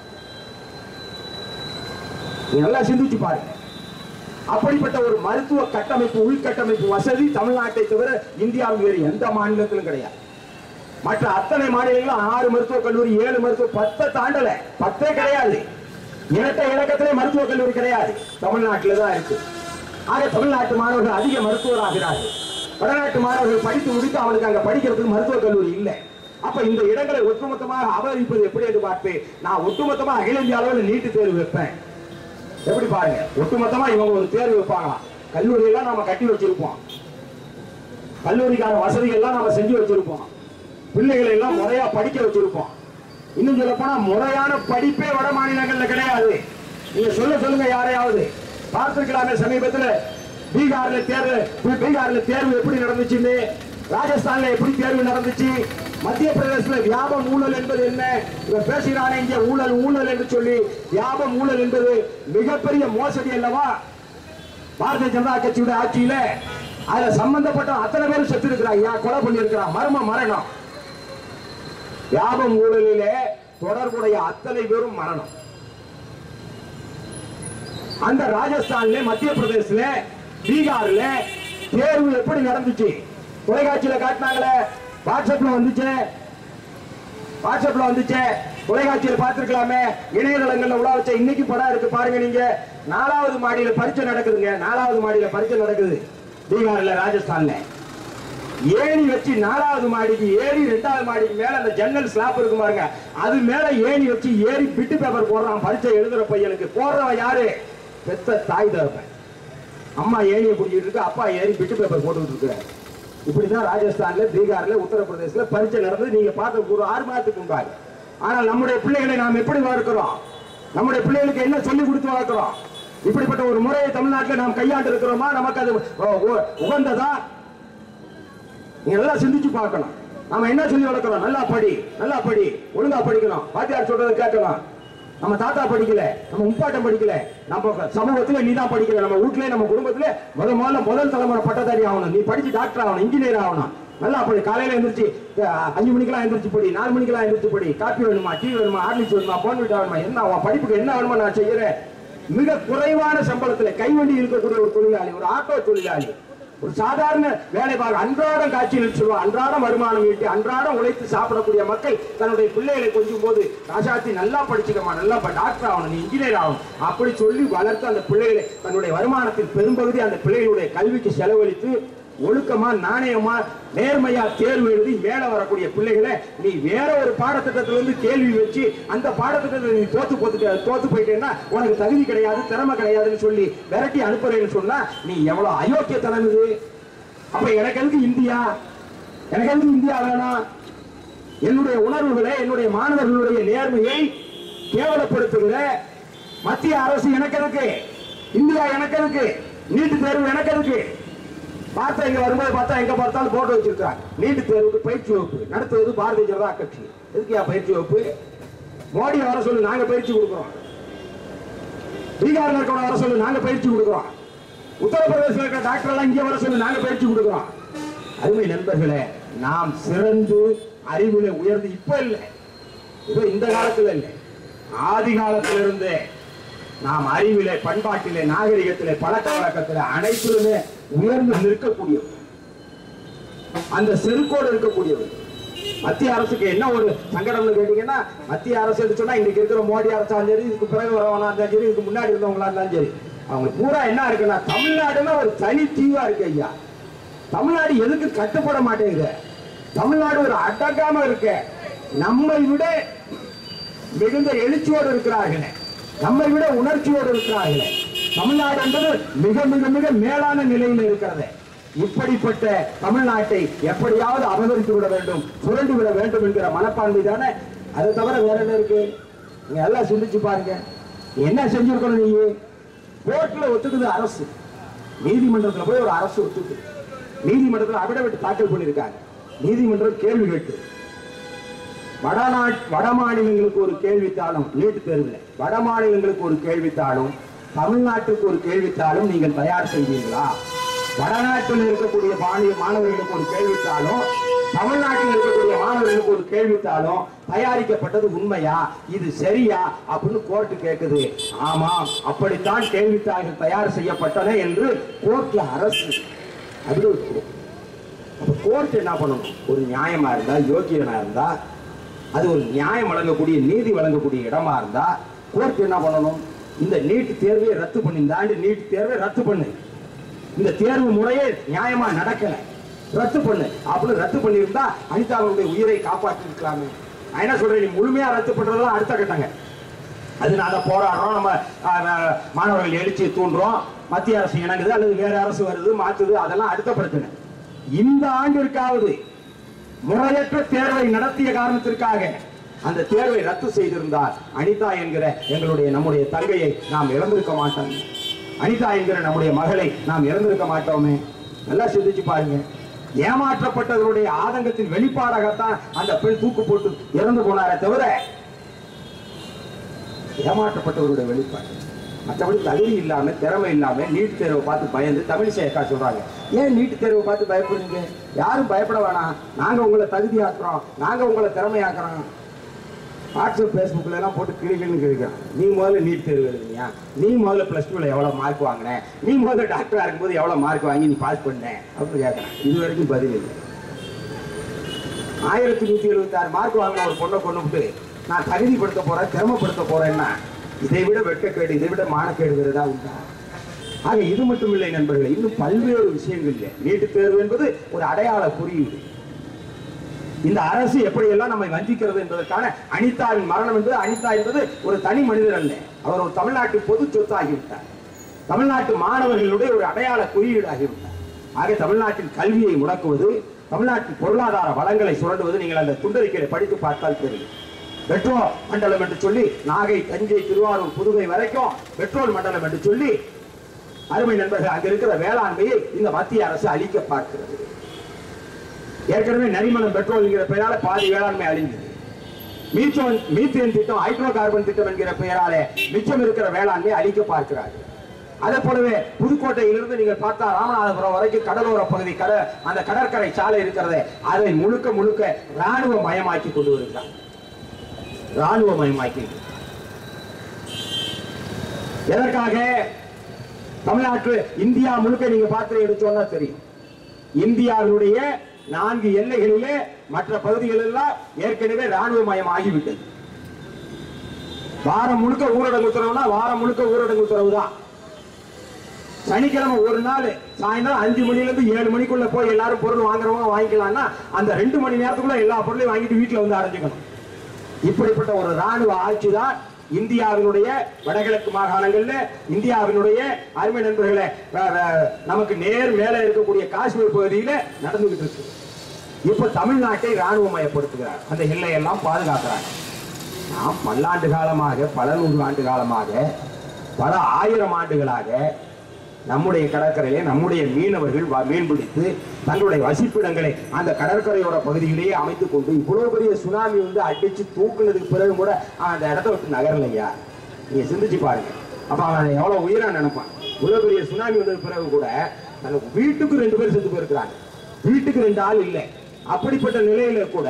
நீங்க நல்லா சிந்திச்சு பாருங்க அப்படிப்பட்ட ஒரு மருத்துவ கட்டமைப்பு உள்கட்டமைப்பு வசதி தமிழ்நாட்டை தவிர இந்தியாவில் வேறு எந்த மாநிலத்திலும் கிடையாது மற்ற அத்தனை மாநிலங்களும் ஆறு மருத்துவக் கல்லூரி ஏழு மருத்துவ பத்தை தாண்டல பத்தே கிடையாது இரட்டை இலக்கத்திலே மருத்துவக் கல்லூரி கிடையாது தமிழ்நாட்டில தான் இருக்கு ஆக தமிழ்நாட்டு மாணவர்கள் அதிக மருத்துவர் ஆகிறார்கள் வடநாட்டு மாணவர்கள் படித்து முடித்து அவனுக்கு அங்க படிக்கிறதுக்கு மருத்துவக் கல்லூரி இல்லை அப்ப இந்த இடங்களை ஒட்டுமொத்தமாக அபகரிப்பது எப்படி என்று பார்ப்பேன் நான் ஒட்டுமொத்தமா அகில இந்திய அளவில் நீட்டு தேர்வு வைப்பேன் எப்படி பாருங்க ஒட்டுமொத்தமா இவங்க ஒரு தேர்வு வைப்பாங்களாம் கல்லூரி எல்லாம் நாம கட்டி வச்சிருப்போம் கல்லூரிக்கான வசதிகள் எல்லாம் நாம செஞ்சு வச்சிருப்போம் பிள்ளைகளை எல்லாம் முறையா படிக்க வச்சிருப்போம் இன்னும் சொல்ல போனா முறையான படிப்பே வட மாநிலங்கள்ல கிடையாது நீங்க சொல்ல சொல்லுங்க யாரையாவது பார்த்திருக்கலாமே சமீபத்துல பீகார்ல தேர்வு பீகார்ல தேர்வு எப்படி நடந்துச்சுன்னு ராஜஸ்தான்ல எப்படி தேர்வு நடந்துச்சு மத்திய பிரதேசத்துல வியாபம் ஊழல் என்பது என்ன இவன் பேசுகிறானே இங்க ஊழல் ஊழல் என்று சொல்லி வியாபம் ஊழல் என்பது மிகப்பெரிய மோசடி அல்லவா பாரதிய ஜனதா கட்சியோட ஆட்சியில அதுல சம்பந்தப்பட்ட அத்தனை பேரும் செத்து இருக்கிறாங்க கொலை பண்ணி இருக்கிறான் மர்ம மரணம் வியாபம் ஊழலிலே தொடர்புடைய அத்தனை பேரும் மரணம் அந்த ராஜஸ்தான்ல மத்திய பிரதேசல பீகார்ல தேர்வு எப்படி நடந்துச்சு தொலைக்காட்சியில காட்டினாங்களே வாட்ஸ்அப்ல வந்துச்சு வாட்ஸ்அப்ல வந்துச்சு தொலைக்காட்சியில பார்த்திருக்கலாமே இணையதளங்கள்ல உலா வச்ச இன்னைக்கு படம் இருக்கு பாருங்க நீங்க நாலாவது மாடியில பரீட்சை நடக்குதுங்க நாலாவது மாடியில பரீட்சை நடக்குது பீகார்ல ராஜஸ்தான்ல ஏணி வச்சு நாலாவது மாடிக்கு ஏறி ரெண்டாவது மாடிக்கு மேல அந்த ஜன்னல் ஸ்லாப் இருக்கு பாருங்க அது மேல ஏணி வச்சு ஏறி பிட்டு பேப்பர் போடுறான் பரீட்சை எழுதுற பையனுக்கு போடுறவன் யாரு பெத்த தாய் தகப்பன் அம்மா ஏணியை பிடிச்சிட்டு இருக்கு அப்பா ஏறி பிட்டு பேப்பர் போட்டுக்கிட்டு இருக்கிறார் இப்படிதான் ராஜஸ்தான்ல பீகார்ல உத்தரப்பிரதேசல பரீட்சை நடந்து நீங்க பார்த்த ஒரு ஆறு மாதத்துக்கு முன்பாக ஆனால் நம்முடைய பிள்ளைகளை நாம் எப்படி வளர்க்கிறோம் நம்முடைய பிள்ளைகளுக்கு என்ன சொல்லி கொடுத்து வளர்க்கிறோம் இப்படிப்பட்ட ஒரு முறையை தமிழ்நாட்டில் நாம் கையாண்டு இருக்கிறோமா நமக்கு அது உ- உ- உகந்ததா நீங்க நல்லா சிந்திச்சு பார்க்கணும் நாம என்ன சொல்லி வளர்க்கிறோம் நல்லா படி நல்லா படி ஒழுங்கா படிக்கணும் வாத்தியார் சொல்றதை கேட்கணும் நம்ம தாத்தா படிக்கல நம்ம முப்பாட்டம் படிக்கல நம்ம சமூகத்துல நீ தான் படிக்கல நம்ம வீட்லயே நம்ம குடும்பத்துல முத முதல்ல முதல் தலைமுறை பட்டதாரி ஆகணும் நீ படிச்சு டாக்டர் ஆகணும் இன்ஜினியர் ஆகணும் நல்லா படி காலையில எந்திரிச்சு அஹ், அஞ்சு மணிக்கெல்லாம் எந்திரிச்சு படி நாலு மணிக்கெல்லாம் எந்திரிச்சு படி காப்பி வேணுமா டீ வேணுமா ஹார்லிக்ஸ் வேணுமா போன்விட்டா வேணுமா என்ன உன் படிப்புக்கு என்ன வேணுமா நான் செய்யறேன் மிக குறைவான சம்பளத்துல கைவண்டி இருக்கக்கூடிய ஒரு தொழிலாளி ஒரு ஆட்டோ தொழிலாளி ஒரு சாதாரண வேலை பார்க்க அன்றாடம் காட்சியில் சொல்லுவோம் அன்றாடம் வருமானம் ஈட்டி அன்றாடம் உழைத்து சாப்பிடக்கூடிய மக்கள் தன்னுடைய பிள்ளைகளை கொஞ்சம் போது ராசாத்தி நல்லா படிச்சுக்கமா நல்லா ப- டாக்டர் ஆகணும் நீ இன்ஜினியர் ஆகணும் அப்படி சொல்லி வளர்த்து அந்த பிள்ளைகளை தன்னுடைய வருமானத்தின் பெரும்பகுதி அந்த பிள்ளைகளுடைய கல்விக்கு செலவழித்து ஒழுக்கமா நாணயமா நேர்மையா தேர்வு எழுதி மேல வரக்கூடிய பிள்ளைகளை நீ வேற ஒரு பாடத்திட்டத்துல இருந்து கேள்வி வச்சு அந்த பாடத்திட்டத்துல நீ தோத்து போத்துட்ட தோத்து போயிட்டேன்னா உனக்கு தகுதி கிடையாது திறமை கிடையாதுன்னு சொல்லி விரட்டி அனுப்புறேன்னு சொன்னா நீ எவ்வளவு அயோக்கியத்தனம் இது அப்ப எனக்கு எதுக்கு இந்தியா எனக்கு எதுக்கு இந்தியா வேணாம் என்னுடைய உணர்வுகளை என்னுடைய மாணவர்களுடைய நேர்மையை கேவலப்படுத்துகிற மத்திய அரசு எனக்கு எதுக்கு இந்தியா எனக்கு எதுக்கு நீட்டு தேர்வு எனக்கு எதுக்கு பார்த்தா இங்க வரும்போது பார்த்தா எங்க பார்த்தாலும் போட்டோ வச்சிருக்காங்க நீட்டு தேர்வுக்கு பயிற்சி வகுப்பு நடத்துவது பாரதிய ஜனதா கட்சி எதுக்குயா பயிற்சி வகுப்பு மோடி வர சொல்லி நாங்க பயிற்சி கொடுக்குறோம் பீகார்ல இருக்கவங்க வர சொல்லி நாங்க பயிற்சி கொடுக்குறோம் உத்தரப்பிரதேசத்தில் இருக்கிற டாக்டர் எல்லாம் இங்க வர சொல்லி நாங்க பயிற்சி கொடுக்குறோம் அருமை நண்பர்களே நாம் சிறந்து அறிவில உயர்ந்து இப்ப இல்லை இது இந்த காலத்துல இல்லை ஆதி காலத்துல இருந்தே நாம் அறிவிலே பண்பாட்டிலே நாகரிகத்திலே பழக்க வழக்கத்திலே அனைத்திலுமே உயர்ந்து நிற்கக்கூடியவர் அந்த செருக்கோடு இருக்கக்கூடியவர் மத்திய அரசுக்கு என்ன ஒரு சங்கடம்னு கேட்டீங்கன்னா மத்திய அரசு என்று சொன்னா இன்னைக்கு இருக்கிற மோடி அரசாலும் சரி இதுக்கு பிறகு வரவனா இருந்தாலும் சரி இதுக்கு முன்னாடி இருந்தவங்களா இருந்தாலும் சரி அவங்க பூரா என்ன இருக்குன்னா தமிழ்நாடுன்னா ஒரு தனி தீவா இருக்கு ஐயா தமிழ்நாடு எதுக்கு கட்டுப்பட மாட்டேங்குது தமிழ்நாடு ஒரு அடங்காம இருக்கு நம்மை விட மிகுந்த எழுச்சியோடு இருக்கிறார்கள் நம்மை விட உணர்ச்சியோடு இருக்கிறார்கள் தமிழ்நாடு என்பது மிக மிக மிக மேலான நிலையில் இருக்கிறது இப்படிப்பட்ட தமிழ்நாட்டை எப்படியாவது அபகரித்து விட வேண்டும் சுரண்டி விட வேண்டும் என்கிற மனப்பான்மை தானே அதை தவிர வேற என்ன இருக்கு நீங்க எல்லாம் சிந்திச்சு பாருங்க நீ என்ன செஞ்சிருக்கணும் நீ கோர்ட்ல ஒத்துக்குது அரசு நீதிமன்றத்துல போய் ஒரு அரசு ஒத்துக்குது நீதிமன்றத்தில் அபிடவிட் தாக்கல் பண்ணியிருக்காங்க நீதிமன்றம் கேள்வி கேட்டு வடநாட் வட மாநிலங்களுக்கு ஒரு கேள்வித்தாளும் நீட்டு தேர்வில் வட மாநிலங்களுக்கு ஒரு கேள்வித்தாளும் தமிழ்நாட்டுக்கு ஒரு கேள்வித்தாளும் நீங்கள் தயார் செய்வீர்களா வடநாட்டில் இருக்கக்கூடிய மாநில மாணவர்களுக்கு ஒரு கேள்வித்தாளும் தமிழ்நாட்டில் இருக்கக்கூடிய மாணவர்களுக்கு ஒரு கேள்வித்தாளும் தயாரிக்கப்பட்டது உண்மையா இது சரியா அப்படின்னு கோர்ட்டு கேட்குது ஆமாம் அப்படித்தான் கேள்வித்தாள்கள் தயார் செய்யப்பட்டன என்று கோர்ட்ல அரசு அப்படி ஒரு அப்ப கோர்ட் என்ன பண்ணணும் ஒரு நியாயமா இருந்தா யோக்கியனா இருந்தா அது ஒரு நியாயம் வழங்கக்கூடிய நீதி வழங்கக்கூடிய இடமா இருந்தா கோர்ட் என்ன பண்ணணும் இந்த நீட் தேர்வை ரத்து பண்ணி இந்த ஆண்டு நீட் தேர்வை ரத்து பண்ணு இந்த தேர்வு முறையே நியாயமா நடக்கல ரத்து பண்ணு அப்படின்னு ரத்து பண்ணியிருந்தா அனிதாவுடைய உயிரை காப்பாற்றி இருக்கலாமே நான் என்ன சொல்றேன் நீ முழுமையா ரத்து பண்றதெல்லாம் அடுத்த கட்டங்க அது நாங்க போராடுறோம் நம்ம அஹ், அஹ், மாணவர்கள் எழுச்சி தூண்டுறோம் மத்திய அரசு இணங்குது அல்லது வேற அரசு வருது மாத்துது அதெல்லாம் அடுத்த பிரச்சனை இந்த ஆண்டிற்காவது முறையற்ற தேர்வை நடத்திய காரணத்திற்காக அந்த தேர்வை ரத்து செய்திருந்தால் அனிதா என்கிற எங்களுடைய நம்முடைய தங்கையை நாம் இழந்திருக்க மாட்டோம் அனிதா என்கிற நம்முடைய மகளை நாம் இழந்திருக்க மாட்டோமே நல்லா சிந்திச்சு பாருங்க ஏமாற்றப்பட்டவருடைய ஆதங்கத்தின் வெளிப்பாடாகத்தான் அந்த பெண் தூக்கு போட்டு இறந்து போனாரே தவிர ஏமாற்றப்பட்டவருடைய வெளிப்பாடு மற்றபடி தகுதி இல்லாம திறமை இல்லாம நீட் தேர்வை பார்த்து பயந்து தமிழிசை அக்கா சொல்றாங்க ஏன் நீட் தேர்வை பார்த்து பயப்படுறீங்க யாரும் பயப்பட வேணாம் நாங்க உங்களை தகுதியாக்குறோம் நாங்க உங்களை திறமையாக்குறோம் வாட்ஸ்அப் ஃபேஸ்புக்கில் எல்லாம் போட்டு கிளிகள்னு கிழிக்கிறான் நீ முதல்ல நீட் தேர்வு எழுதுனியா நீ முதல்ல ப்ளஸ் டூவில் எவ்வளோ மார்க் வாங்கின நீ முதல்ல டாக்டராக இருக்கும்போது எவ்வளோ மார்க் வாங்கி நீ பாஸ் பண்ண அப்படின்னு கேட்குறான் இது வரைக்கும் பதில் இல்லை ஆயிரத்தி நூற்றி எழுபத்தாறு மார்க் வாங்கின ஒரு பொண்ணை கொண்டு விட்டு நான் தகுதிப்படுத்த போறேன் திறமைப்படுத்த போறேன்னா இதை விட வெட்கக்கேடு இதை விட மானக்கேடு வேறுதா உண்டா ஆக இது மட்டும் இல்லை நண்பர்களே இன்னும் பல்வேறு விஷயங்கள் இல்லை நீட்டுத் தேர்வு என்பது ஒரு அடையாள குறியீடு இந்த அரசு எப்படியெல்லாம் நம்மை வஞ்சிக்கிறது என்பதற்கான அனிதாவின் மரணம் என்பது அனிதா என்பது ஒரு தனி மனிதர் அல்ல அவர் ஒரு தமிழ்நாட்டு பொது சொத்து ஆகிவிட்டார் தமிழ்நாட்டு மாணவர்களுடைய ஒரு அடையாள குறியீடு ஆகிவிட்டார் ஆக தமிழ்நாட்டின் கல்வியை முடக்குவது தமிழ்நாட்டின் பொருளாதார வளங்களை சுரண்டுவது நீங்கள் அந்த துண்டறிக்கையை படித்து பார்த்தால் தெரியும் பெட்ரோல் மண்டலம் என்று சொல்லி நாகை தஞ்சை திருவாரூர் புதுகை வரைக்கும் பெட்ரோல் மண்டலம் என்று சொல்லி அருமை நண்பர்கள் அங்க இருக்கிற வேளாண்மையை இந்த மத்திய அரசு அழிக்க பார்க்கிறது ஏற்கனவே நரிமணம் பெட்ரோல் என்கிற பெயரால பாதி வேளாண்மை அழிஞ்சது மீச்சோன் மீத்தேன் திட்டம் ஹைட்ரோ கார்பன் திட்டம் என்கிற பெயராலே மிச்சம் இருக்கிற வேளாண்மை அழிக்க பார்க்கிறார்கள் அதே போலவே புதுக்கோட்டையிலிருந்து நீங்கள் பார்த்தா ராமநாதபுரம் வரைக்கும் கடலோர பகுதி கட அந்த கடற்கரை சாலை இருக்கிறதே அதை முழுக்க முழுக்க ராணுவ மயமாக்கி கொண்டு வருகிறார் ராணுவ மயமாக்கி எதற்காக தமிழ்நாட்டு இந்தியா முழுக்க நீங்க பார்த்து எடுத்தோம்னா தெரியும் இந்தியாவினுடைய நான்கு எல்லைகளிலே மற்ற பகுதிகள் எல்லாம் ஏற்கனவே ராணுவ மயம் ஆகிவிட்டது வாரம் முழுக்க ஊரடங்கு உத்தரவுனா வாரம் முழுக்க ஊரடங்கு உத்தரவு தான் சனிக்கிழமை ஒரு நாள் சாயந்தரம் அஞ்சு மணில இருந்து ஏழு மணிக்குள்ள போய் எல்லாரும் பொருள் வாங்குறவங்க வாங்கிக்கலாம்னா அந்த ரெண்டு மணி நேரத்துக்குள்ள எல்லா பொருளையும் வாங்கிட்டு வீட்டுல வந்து அடைஞ்சுக்கணும் இப்படிப்பட்ட ஒரு ராணுவ ஆட்சி தான் இந்தியாவினுடைய வடகிழக்கு மாகாணங்கள்ல இந்தியாவினுடைய அருமை நண்பர்களே வ- வ- நமக்கு நேர் மேல இருக்கக்கூடிய காஷ்மீர் பகுதியில நடந்துகிட்டு இருக்கு இப்ப தமிழ்நாட்டை ராணுவமயப்படுத்துகிறார் அந்த எல்லையெல்லாம் பாதுகாக்கிறாங்க நாம் பல்லாண்டு காலமாக பல நூறு ஆண்டு காலமாக பல ஆயிரம் ஆண்டுகளாக நம்முடைய கடற்கரையிலே நம்முடைய மீனவர்கள் வ- மீன்பிடித்து தங்களுடைய வசிப்பிடங்களை அந்த கடற்கரையோர பகுதியிலேயே அமைத்துக் கொண்டு இவ்வளவு பெரிய சுனாமி வந்து அடிச்சு தூக்குனதுக்கு பிறகு கூட அவன் அந்த இடத்த விட்டு நகரலையா நீங்க சிந்திச்சு பாருங்க அப்ப அவன் எவ்வளவு உயிரா நினைப்பான் இவ்வளவு பெரிய சுனாமி வந்ததுக்கு பிறகு கூட தனக்கு வீட்டுக்கு ரெண்டு பேர் செத்து போயிருக்கிறாங்க வீட்டுக்கு ரெண்டு ஆள் இல்லை அப்படிப்பட்ட நிலையில கூட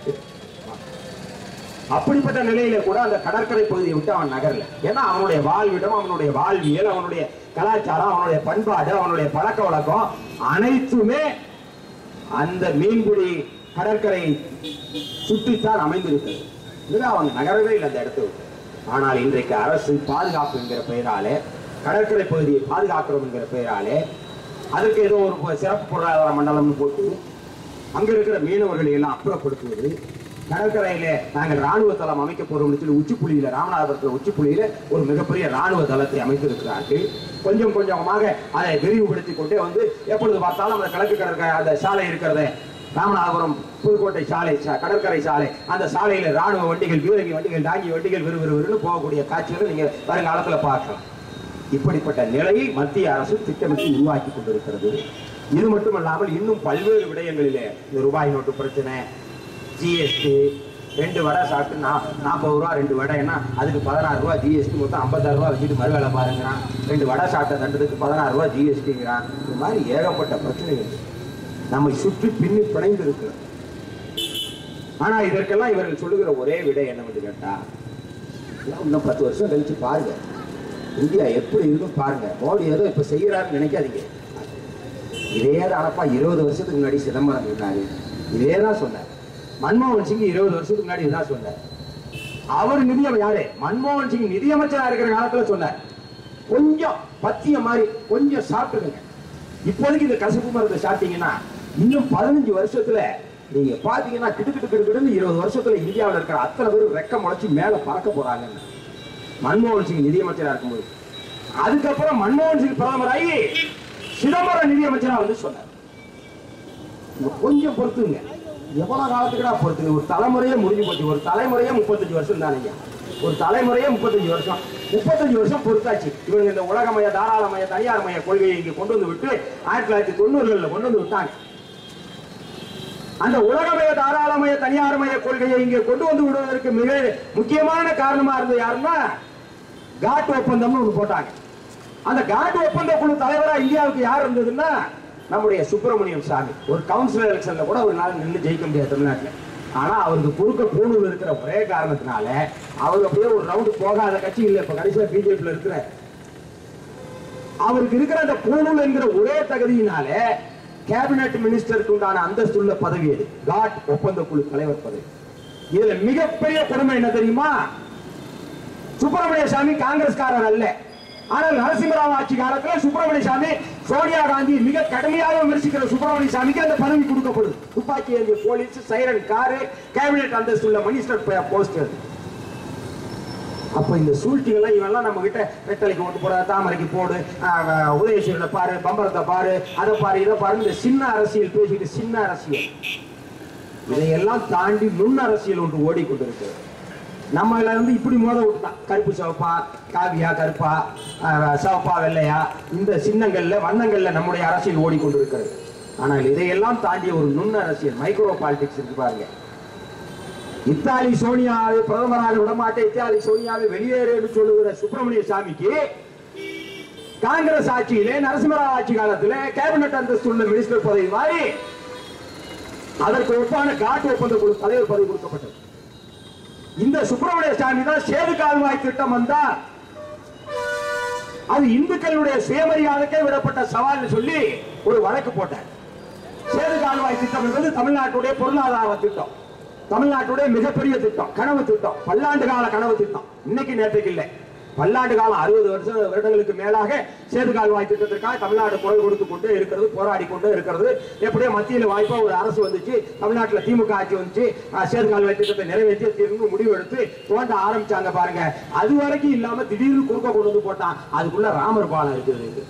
அப்படிப்பட்ட நிலையில கூட அந்த கடற்கரை பகுதியை விட்டு அவன் நகரல ஏன்னா அவனுடைய வாழ்விடம் அவனுடைய வாழ்வியல் அவனுடைய கலாச்சாரம் அவனுடைய பண்பாடு அவனுடைய பழக்க வழக்கம் அனைத்துமே அந்த மீன்பிடி கடற்கரை சுற்றித்தான் அமைந்திருக்கிறது இதுதான் அவங்க நகரவே இல்லை அந்த இடத்தை விட்டு ஆனால் இன்றைக்கு அரசு பாதுகாப்பு என்கிற பெயராலே கடற்கரை பகுதியை பாதுகாக்கிறோம் என்கிற பெயராலே அதுக்கு ஏதோ ஒரு சிறப்பு பொருளாதார மண்டலம்னு போட்டு அங்க இருக்கிற மீனவர்களை எல்லாம் அப்புறப்படுத்துவது கடற்கரையில நாங்கள் ராணுவ தளம் அமைக்க போறோம்னு சொல்லி உச்சிப்புள்ளியில ராமநாதபுரத்தில் உச்சிப்புள்ளியில ஒரு மிகப்பெரிய ராணுவ தளத்தை அமைத்திருக்கிறார்கள் கொஞ்சம் கொஞ்சமாக அதை விரிவுபடுத்தி கொண்டே வந்து எப்பொழுது பார்த்தாலும் அந்த கிழக்கு கடற்கரை அந்த சாலை இருக்கிறத ராமநாதபுரம் புதுக்கோட்டை சாலை சா- கடற்கரை சாலை அந்த சாலையில ராணுவ வண்டிகள் பீரங்கி வண்டிகள் டாங்கி வண்டிகள் விறு விறு விறுன்னு போகக்கூடிய காட்சிகளை நீங்க வருங்காலத்துல பார்க்கலாம் இப்படிப்பட்ட நிலையை மத்திய அரசு திட்டமிட்டு உருவாக்கி கொண்டிருக்கிறது இது மட்டுமல்லாமல் இன்னும் பல்வேறு விடயங்களிலே இந்த ரூபாய் நோட்டு பிரச்சனை ஜிஎஸ்டி ரெண்டு வடை சாப்பிட்டு நா நாற்பது ரூபா ரெண்டு வடைன்னா அதுக்கு பதினாறு ரூபா ஜிஎஸ்டி மொத்தம் ஐம்பத்தாறு ரூபா வச்சுட்டு மறுவேலை பாருங்கிறான் ரெண்டு வடை சாப்பிட்ட தண்டத்துக்கு பதினாறு ரூபா ஜிஎஸ்டிங்கிறான் இது மாதிரி ஏகப்பட்ட பிரச்சனைகள் நம்மை சுற்றி பின்னி பிணைந்து இருக்கிறது ஆனா இதற்கெல்லாம் இவர்கள் சொல்லுகிற ஒரே விடை என்னவென்று கேட்டா இதெல்லாம் இன்னும் பத்து வருஷம் கழிச்சு பாருங்க இந்தியா எப்படி இருக்கும் பாருங்க மோடி ஏதோ இப்ப செய்யறாருன்னு நினைக்காதீங்க இதே தானப்பா இருபது வருஷத்துக்கு முன்னாடி சிதம்பரம் சொன்னாரு இதே தான் சொன்னார் மன்மோகன் சிங் இருபது வருஷத்துக்கு முன்னாடி இதுதான் சொன்னார் அவர் நிதியம் யாரு மன்மோகன் சிங் நிதியமைச்சரா இருக்கிற காலத்துல சொன்னார் கொஞ்சம் பத்தியம் மாதிரி கொஞ்சம் சாப்பிட்டுருங்க இப்போதைக்கு இந்த கசப்பு மருந்தை சாப்பிட்டீங்கன்னா இன்னும் பதினஞ்சு வருஷத்துல நீங்க பாத்தீங்கன்னா கிட்டு கிட்டு கிட்டு கிட்டுன்னு இருபது வருஷத்துல இந்தியாவில் இருக்கிற அத்தனை பேர் ரெக்க முளைச்சு மேல பறக்க போறாங்கன்னு மன்மோகன் சிங் நிதியமைச்சரா இருக்கும்போது அதுக்கப்புறம் மன்மோகன் சிங் பிரதமராகி சிதம்பரம் நிதியமைச்சரா வந்து சொன்னார் இங்க கொஞ்சம் பொறுத்துங்க எவ்வளவு காலத்துக்குடா பொறுத்துங்க ஒரு தலைமுறையே முடிஞ்சு போச்சு ஒரு தலைமுறையே முப்பத்தஞ்சு வருஷம் தானேங்க ஒரு தலைமுறையே முப்பத்தஞ்சு வருஷம் முப்பத்தஞ்சு வருஷம் பொறுத்தாச்சு இவங்க இந்த உலகமய தாராளமய தனியார் மய கொள்கையை இங்க கொண்டு வந்து விட்டு ஆயிரத்தி தொள்ளாயிரத்தி தொண்ணூறுகளில் கொண்டு வந்து விட்டாங்க அந்த உலகமய தாராளமய தனியார்மய கொள்கையை இங்கே கொண்டு வந்து விடுவதற்கு மிக முக்கியமான காரணமா இருந்தது யாருன்னா காட் ஒப்பந்தம்னு ஒண்ணு போட்டாங்க அந்த காட் ஒப்பந்த குழு தலைவரா இந்தியாவுக்கு யார் இருந்ததுன்னா நம்முடைய சுப்பிரமணியம் சாமி ஒரு கவுன்சிலர் எலெக்ஷன்ல கூட ஒரு நாள் நின்று ஜெயிக்க முடியாது தமிழ்நாட்டுல ஆனா அவருக்கு குறுக்க பூணூல் இருக்கிற ஒரே காரணத்தினால அவர் அப்படியே ஒரு ரவுண்டு போகாத கட்சி இல்லை இப்ப கடைசியா பிஜேபியில் இருக்கிற அவருக்கு இருக்கிற அந்த பூணூல் என்கிற ஒரே தகுதியினால கேபினெட் மினிஸ்டருக்கு உண்டான அந்தஸ்துள்ள பதவி அது காட் ஒப்பந்த குழு தலைவர் பதவி இதுல மிகப்பெரிய கொடுமை என்ன தெரியுமா சுப்பிரமணிய சாமி காங்கிரஸ்காரர் அல்ல ஆனால் நரசிம்மராவ் ஆட்சி காலத்துல சுப்பிரமணிய சாமி சோனியா காந்தி மிக கடுமையாக விமர்சிக்கிற சுப்பிரமணிய சாமிக்கு அந்த பதவி கொடுக்கப்படுது துப்பாக்கி ஏந்திய போலீஸ் சைரன் காரு கேபினெட் அந்தஸ்துள்ள மினிஸ்டர் போஸ்ட் அப்ப இந்த சூழ்ச்சிகள்லாம் இவெல்லாம் நம்ம கிட்ட வெட்டலைக்கு ஓட்டு போட தாமரைக்கு போடு ஆஹ், உதயசூரில பாரு பம்பரத்தை பாரு அதை பாரு இதை பாரு இந்த சின்ன அரசியல் பேசிட்டு சின்ன அரசியல் இதையெல்லாம் தாண்டி நுண் அரசியல் ஒன்று ஓடிக்கொண்டிருக்கு நம்மள வந்து இப்படி மோத விட்டுட்டான் கருப்பு சிவப்பா காவியா கருப்பா ஆஹ், சிவப்பா வெள்ளையா இந்த சின்னங்கள்ல வண்ணங்கள்ல நம்முடைய அரசியல் ஓடிக்கொண்டிருக்கிறது ஆனால் இதையெல்லாம் தாண்டிய ஒரு நுண் அரசியல் மைக்ரோ பாலிடிக்ஸ் இருக்கு பாருங்க இத்தாலி சோனியாவை பிரதமராக விடமாட்டேன் இத்தாலி சோனியாவை வெளியேறு என்று சொல்லுகிற சுப்பிரமணிய சாமிக்கு காங்கிரஸ் ஆட்சியிலே நரசிம்மராவ் ஆட்சி காலத்திலே கேபினட் அந்தஸ்து உள்ள மினிஸ்டர் பதவி மாறி அதற்கு ஒப்பான காட்டு ஒப்பந்த குழு தலைவர் பதவி கொடுக்கப்பட்டது இந்த சுப்பிரமணிய சாமி தான் சேது கால்வாய் திட்டம் வந்தால் அது இந்துக்களுடைய சுயமரியாதைக்கே விடப்பட்ட சவால்னு சொல்லி ஒரு வழக்கு போட்டார் சேது கால்வாய் திட்டம் என்பது தமிழ்நாட்டுடைய பொருளாதார திட்டம் தமிழ்நாட்டுடைய மிகப்பெரிய திட்டம் கனவு திட்டம் பல்லாண்டு கால கனவு திட்டம் இன்னைக்கு நேற்றுக்கு இல்லை பல்லாண்டு காலம் அறுபது வருஷம் வருடங்களுக்கு மேலாக சேது கால்வாய் திட்டத்திற்காக தமிழ்நாடு குரல் கொடுத்து கொண்டே இருக்கிறது போராடி கொண்டே இருக்கிறது எப்படியோ மத்தியில் வாய்ப்பா ஒரு அரசு வந்துச்சு தமிழ்நாட்டில் திமுக ஆட்சி வந்துச்சு அஹ், சேது கால்வாய் திட்டத்தை நிறைவேற்றி தீர்வு முடிவு எடுத்து தோண்ட ஆரம்பிச்சாங்க பாருங்க அது வரைக்கும் இல்லாம திடீர்னு குறுக்க கொண்டு வந்து போட்டான் அதுக்குள்ள ராமர் பாலம் இருக்குது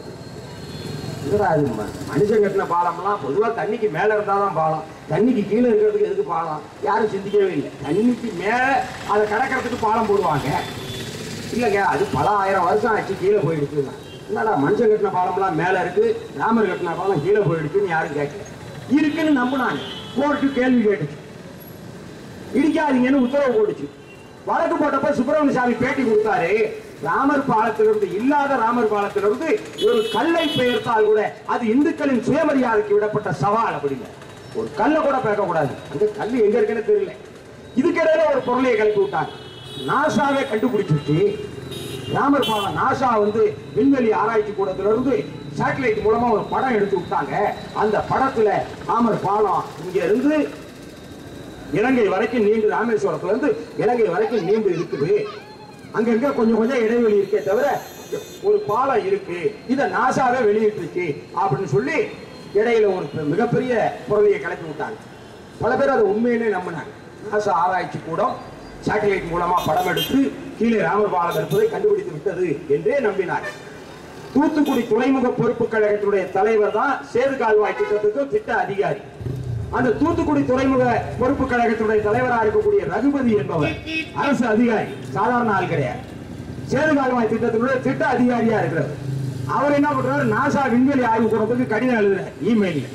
என்னடா அது ம- மனுஷன் கட்டின பாலம்லாம் பொதுவா தண்ணிக்கு மேல இருந்தாதான் பாலம் தண்ணிக்கு கீழே இருக்கிறதுக்கு எதுக்கு பாலம் யாரும் சிந்திக்கவே இல்லை தண்ணிக்கு மேல அதை கடக்கிறதுக்கு பாலம் போடுவாங்க இல்லைங்க அது பல ஆயிரம் வருஷம் ஆச்சு கீழே போயிடுச்சு என்னடா மனுஷன் கட்டின பாலம்லாம் மேல இருக்கு ராமர் கட்டின பாலம் கீழே போயிடுச்சுன்னு யாரும் கேட்கல இருக்குன்னு நம்பினாங்க கோர்ட்டு கேள்வி கேட்டுச்சு இடிக்காதீங்கன்னு உத்தரவு போட்டுச்சு வழக்கு போட்டப்ப சுப்பிரமணிய சாமி பேட்டி கொடுத்தாரு ராமர் பாலத்திலிருந்து இல்லாத ராமர் பாலத்திலிருந்து ஒரு கல்லை பெயர்த்தால் கூட அது இந்துக்களின் சுயமரியாதைக்கு விடப்பட்ட சவால் அப்படின்னு ஒரு கல்லை கூட பேக்க கூடாது அந்த கல் எங்க இருக்குன்னு தெரியல இதுக்கிடையில ஒரு பொருளையை கிளப்பி விட்டாங்க நாசாவே கண்டுபிடிச்சிருச்சு ராமர் பாலம் நாசா வந்து விண்வெளி ஆராய்ச்சி கூடத்துல இருந்து சேட்டலைட் மூலமா ஒரு படம் எடுத்து விட்டாங்க அந்த படத்துல ராமர் பாலம் இங்க இருந்து இலங்கை வரைக்கும் நீண்டு ராமேஸ்வரத்துல இருந்து இலங்கை வரைக்கும் நீண்டு இருக்குது அங்கங்க கொஞ்சம் கொஞ்சம் இடைவெளி இருக்கே தவிர ஒரு பாலம் இருக்கு இத நாசாவே வெளியிட்டுருச்சு அப்படின்னு சொல்லி இடையில ஒரு பெ- மிகப்பெரிய பொருளையை கிளப்பி விட்டாங்க பல பேர் அதை உண்மையிலே நம்பினாங்க நாசா ஆராய்ச்சி கூடம் சேட்டலைட் மூலமா படம் எடுத்து கீழே ராமர் பாலம் இருப்பதை கண்டுபிடித்து விட்டது என்றே நம்பினார் தூத்துக்குடி துறைமுக பொறுப்பு கழகத்தினுடைய தலைவர் தான் சேது கால்வாய் திட்டத்துக்கு திட்ட அதிகாரி அந்த தூத்துக்குடி துறைமுக பொறுப்பு கழகத்தினுடைய தலைவராக இருக்கக்கூடிய ரகுபதி என்பவர் அரசு அதிகாரி சாதாரண ஆள் கிடையாது சேது கால்வாய் திட்டத்தினுடைய திட்ட அதிகாரியா இருக்கிறார் அவர் என்ன பண்றாரு நாசா விண்வெளி ஆய்வு கூடத்துக்கு கடிதம் எழுதுறார் இமெயில்ல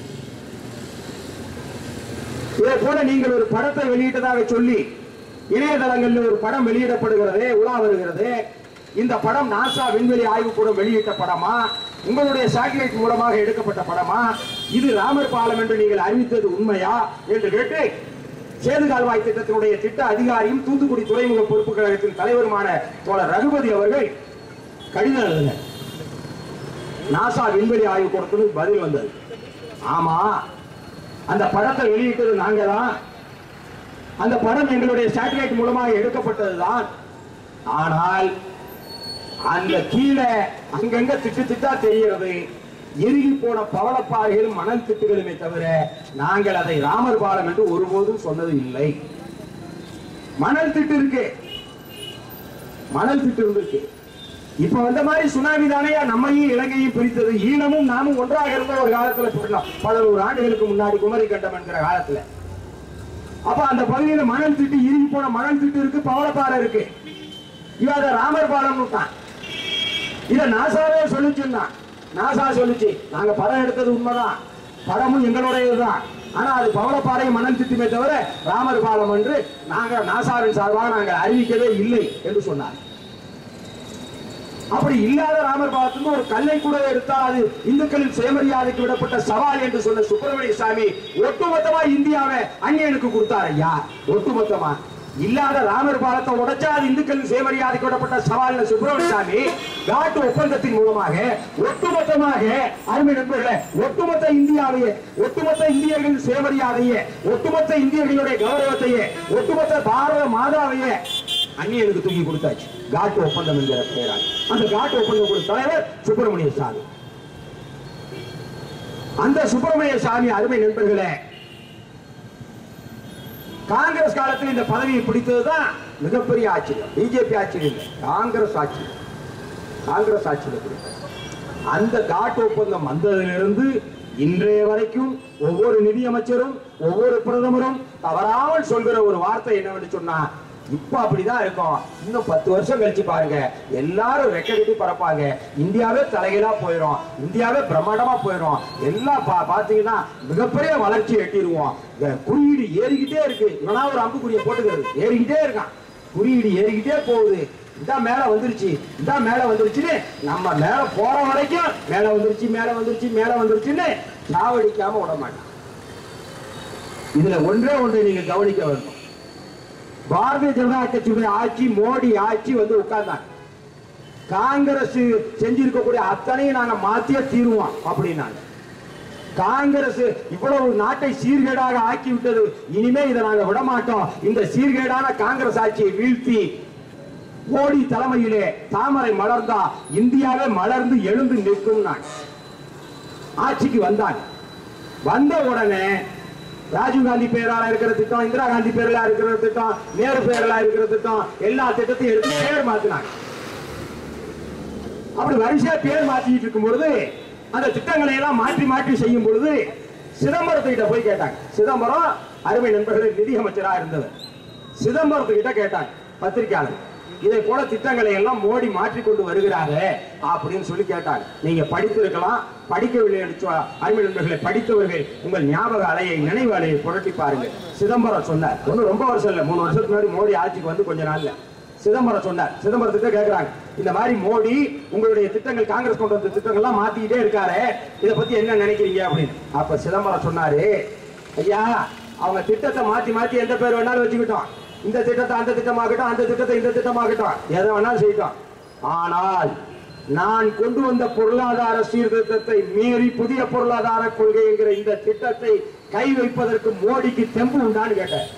இதே போல நீங்கள் ஒரு படத்தை வெளியிட்டதாக சொல்லி இணையதளங்களில் ஒரு படம் வெளியிடப்படுகிறது உலா வருகிறது இந்த படம் நாசா விண்வெளி ஆய்வுக்கூடம் வெளியிட்ட படமா உங்களுடைய சேட்டலைட் மூலமாக எடுக்கப்பட்ட படமா இது ராமர் பாலம் என்று நீங்கள் அறிவித்தது உண்மையா என்று கேட்டு சேது கால்வாய் திட்டத்தினுடைய திட்ட அதிகாரியும் தூத்துக்குடி துறைமுக பொறுப்பு கழகத்தின் தலைவருமான தோழர் ரகுபதி அவர்கள் கடிதம் எழுதினர் நாசா விண்வெளி ஆய்வு கூடத்துக்கு பதில் வந்தது ஆமா அந்த படத்தை வெளியிட்டது நாங்க தான் அந்த படம் எங்களுடைய சேட்டலைட் மூலமாக எடுக்கப்பட்டதுதான் ஆனால் அந்த கீழே அங்கங்க திட்டு திட்டா தெரிகிறது இறுகி போன பவளப்பாறைகளும் மணல் திட்டுகளுமே தவிர நாங்கள் அதை ராமர் பாலம் என்று ஒருபோதும் சொன்னது இல்லை மணல் திட்டு இருக்கு மணல் திட்டு இருந்திருக்கு இப்ப வந்த மாதிரி சுனாமி தானே நம்மையும் இலங்கையும் பிரித்தது ஈழமும் நாமும் ஒன்றாக இருந்த ஒரு காலத்துல சொல்லலாம் பல நூறு ஆண்டுகளுக்கு முன்னாடி குமரி கண்டம் என்கிற காலத்துல அப்ப அந்த பகுதியில மணல் திட்டு இறுகி போன மணல் திட்டு இருக்கு பவளப்பாறை இருக்கு இவ அதை ராமர் பாலம் விட்டான் இத நாசாவே சொல்லிச்சுன்னா நாசா சொல்லுச்சு நாங்க படம் எடுத்தது உண்மைதான் படமும் எங்களுடையதுதான் ஆனா அது பவளப்பாறை மணல் திட்டுமே தவிர ராமர் பாலம் என்று நாங்க நாசாவின் சார்பாக நாங்கள் அறிவிக்கவே இல்லை என்று சொன்னார் அப்படி இல்லாத ராமர் பாலத்திலிருந்து ஒரு கல்லை கூட எடுத்தால் அது இந்துக்களின் சுயமரியாதைக்கு விடப்பட்ட சவால் என்று சொன்ன சுப்பிரமணிய சாமி ஒட்டுமொத்தமா இந்தியாவை அந்நியனுக்கு கொடுத்தார் ஐயா ஒட்டுமொத்தமா இல்லாத ராமர் பாலத்தை உடைச்சா அது இந்துக்களின் சுயமரியாதைக்கு விடப்பட்ட சவால் சுப்பிரமணிய சாமி காட்டு ஒப்பந்தத்தின் மூலமாக ஒட்டுமொத்தமாக அருமை நண்பர்களே ஒட்டுமொத்த இந்தியாவையே ஒட்டுமொத்த இந்தியர்களின் சுயமரியாதையே ஒட்டுமொத்த இந்தியர்களுடைய கௌரவத்தையே ஒட்டுமொத்த பாரத மாதாவையே அந்நியனுக்கு தூக்கி கொடுத்தாச்சு காட்டு ஒப்பந்தம் என்கிற பெயரால் அந்த காட்டு ஒப்பந்தம் கொடுத்த தலைவர் சுப்பிரமணிய சாமி அந்த சுப்பிரமணிய சாமி அருமை நண்பர்களே காங்கிரஸ் காலத்தில் இந்த பதவியை பிடித்ததுதான் மிகப்பெரிய ஆச்சரியம் பிஜேபி ஆச்சரியம் இல்லை காங்கிரஸ் ஆட்சி காங்கிரஸ் ஆட்சியில் பிடித்தது அந்த காட்டு ஒப்பந்தம் வந்ததிலிருந்து இன்றைய வரைக்கும் ஒவ்வொரு நிதியமைச்சரும் ஒவ்வொரு பிரதமரும் தவறாமல் சொல்கிற ஒரு வார்த்தை என்னவென்று சொன்னா இப்ப அப்படிதான் இருக்கும் இன்னும் பத்து வருஷம் கழிச்சு பாருங்க எல்லாரும் ரெக்க கட்டி பறப்பாங்க இந்தியாவே தலைகீழா போயிடும் இந்தியாவே பிரம்மாண்டமா போயிடும் எல்லாம் பா- பாத்தீங்கன்னா மிகப்பெரிய வளர்ச்சி எட்டிடுவோம் இந்த குறியீடு ஏறிக்கிட்டே இருக்கு இவனா ஒரு அம்புக்குறியை போட்டுக்கிறது ஏறிக்கிட்டே இருக்கான் குறியீடு ஏறிக்கிட்டே போகுது இந்த மேல வந்துருச்சு இந்த மேல வந்துருச்சுன்னு நம்ம மேல போற வரைக்கும் மேல வந்துருச்சு மேல வந்துருச்சு மேல வந்துருச்சுன்னு சாவடிக்காம விட மாட்டான் இதுல ஒன்றே ஒன்றை நீங்க கவனிக்க வேண்டும் பாரதிய ஜனதா கட்சியுடைய ஆட்சி மோடி ஆட்சி வந்து உட்கார்ந்தாங்க காங்கிரஸ் செஞ்சிருக்கக்கூடிய அத்தனையும் நாங்க மாத்தியே தீருவோம் அப்படின்னாங்க காங்கிரஸ் இவ்வளவு நாட்டை சீர்கேடாக ஆக்கி விட்டது இனிமே இதை நாங்க விட மாட்டோம் இந்த சீர்கேடான காங்கிரஸ் ஆட்சியை வீழ்த்தி மோடி தலைமையிலே தாமரை மலர்ந்தா இந்தியாவே மலர்ந்து எழுந்து நிற்கும் நான் ஆட்சிக்கு வந்தாங்க வந்த உடனே ராஜீவ் காந்தி பேரால இருக்கிற திட்டம் இந்திரா காந்தி பேர்ல இருக்கிற திட்டம் நேரு பேர்ல இருக்கிற திட்டம் எல்லா திட்டத்தையும் எடுத்து பேர் மாத்தினாங்க அப்படி வரிசையா பேர் மாத்திட்டு இருக்கும் பொழுது அந்த திட்டங்களை எல்லாம் மாற்றி மாற்றி செய்யும் பொழுது சிதம்பரத்துக்கிட்ட போய் கேட்டாங்க சிதம்பரம் அருமை நண்பர்களே நிதியமைச்சரா இருந்தவர் சிதம்பரத்துக்கிட்ட கேட்டாங்க பத்திரிகையாளர் இதை போல திட்டங்களை எல்லாம் மோடி மாற்றி கொண்டு வருகிறாரு அப்படின்னு சொல்லி கேட்டாங்க நீங்க படித்திருக்கலாம் படிக்கவில்லை என்று சொ- அருமை நண்பர்களை படித்தவர்கள் உங்கள் ஞாபக அலையை நினைவு அலையை புரட்டி பாருங்க சிதம்பரம் சொன்னார் ஒன்னும் ரொம்ப வருஷம் இல்ல மூணு வருஷத்துக்கு முன்னாடி மோடி ஆட்சிக்கு வந்து கொஞ்ச நாள்ல சிதம்பரம் சொன்னார் சிதம்பரத்துக்கு கேக்குறாங்க இந்த மாதிரி மோடி உங்களுடைய திட்டங்கள் காங்கிரஸ் கொண்டு வந்த திட்டங்கள்லாம் மாத்திக்கிட்டே இருக்காரு இத பத்தி என்ன நினைக்கிறீங்க அப்படின்னு அப்ப சிதம்பரம் சொன்னாரு ஐயா அவங்க திட்டத்தை மாத்தி மாத்தி எந்த பேர் வேணாலும் வச்சுக்கிட்டோம் இந்த திட்டத்தை அந்த திட்டமாகட்டும் அந்த திட்டத்தை இந்த திட்டமாகட்டும் எதை வேணாலும் செய்யட்டும் ஆனால் நான் கொண்டு வந்த பொருளாதார சீர்திருத்தத்தை மீறி புதிய பொருளாதார கொள்கை என்கிற இந்த திட்டத்தை கை வைப்பதற்கு மோடிக்கு தெம்பு உண்டான்னு கேட்டேன்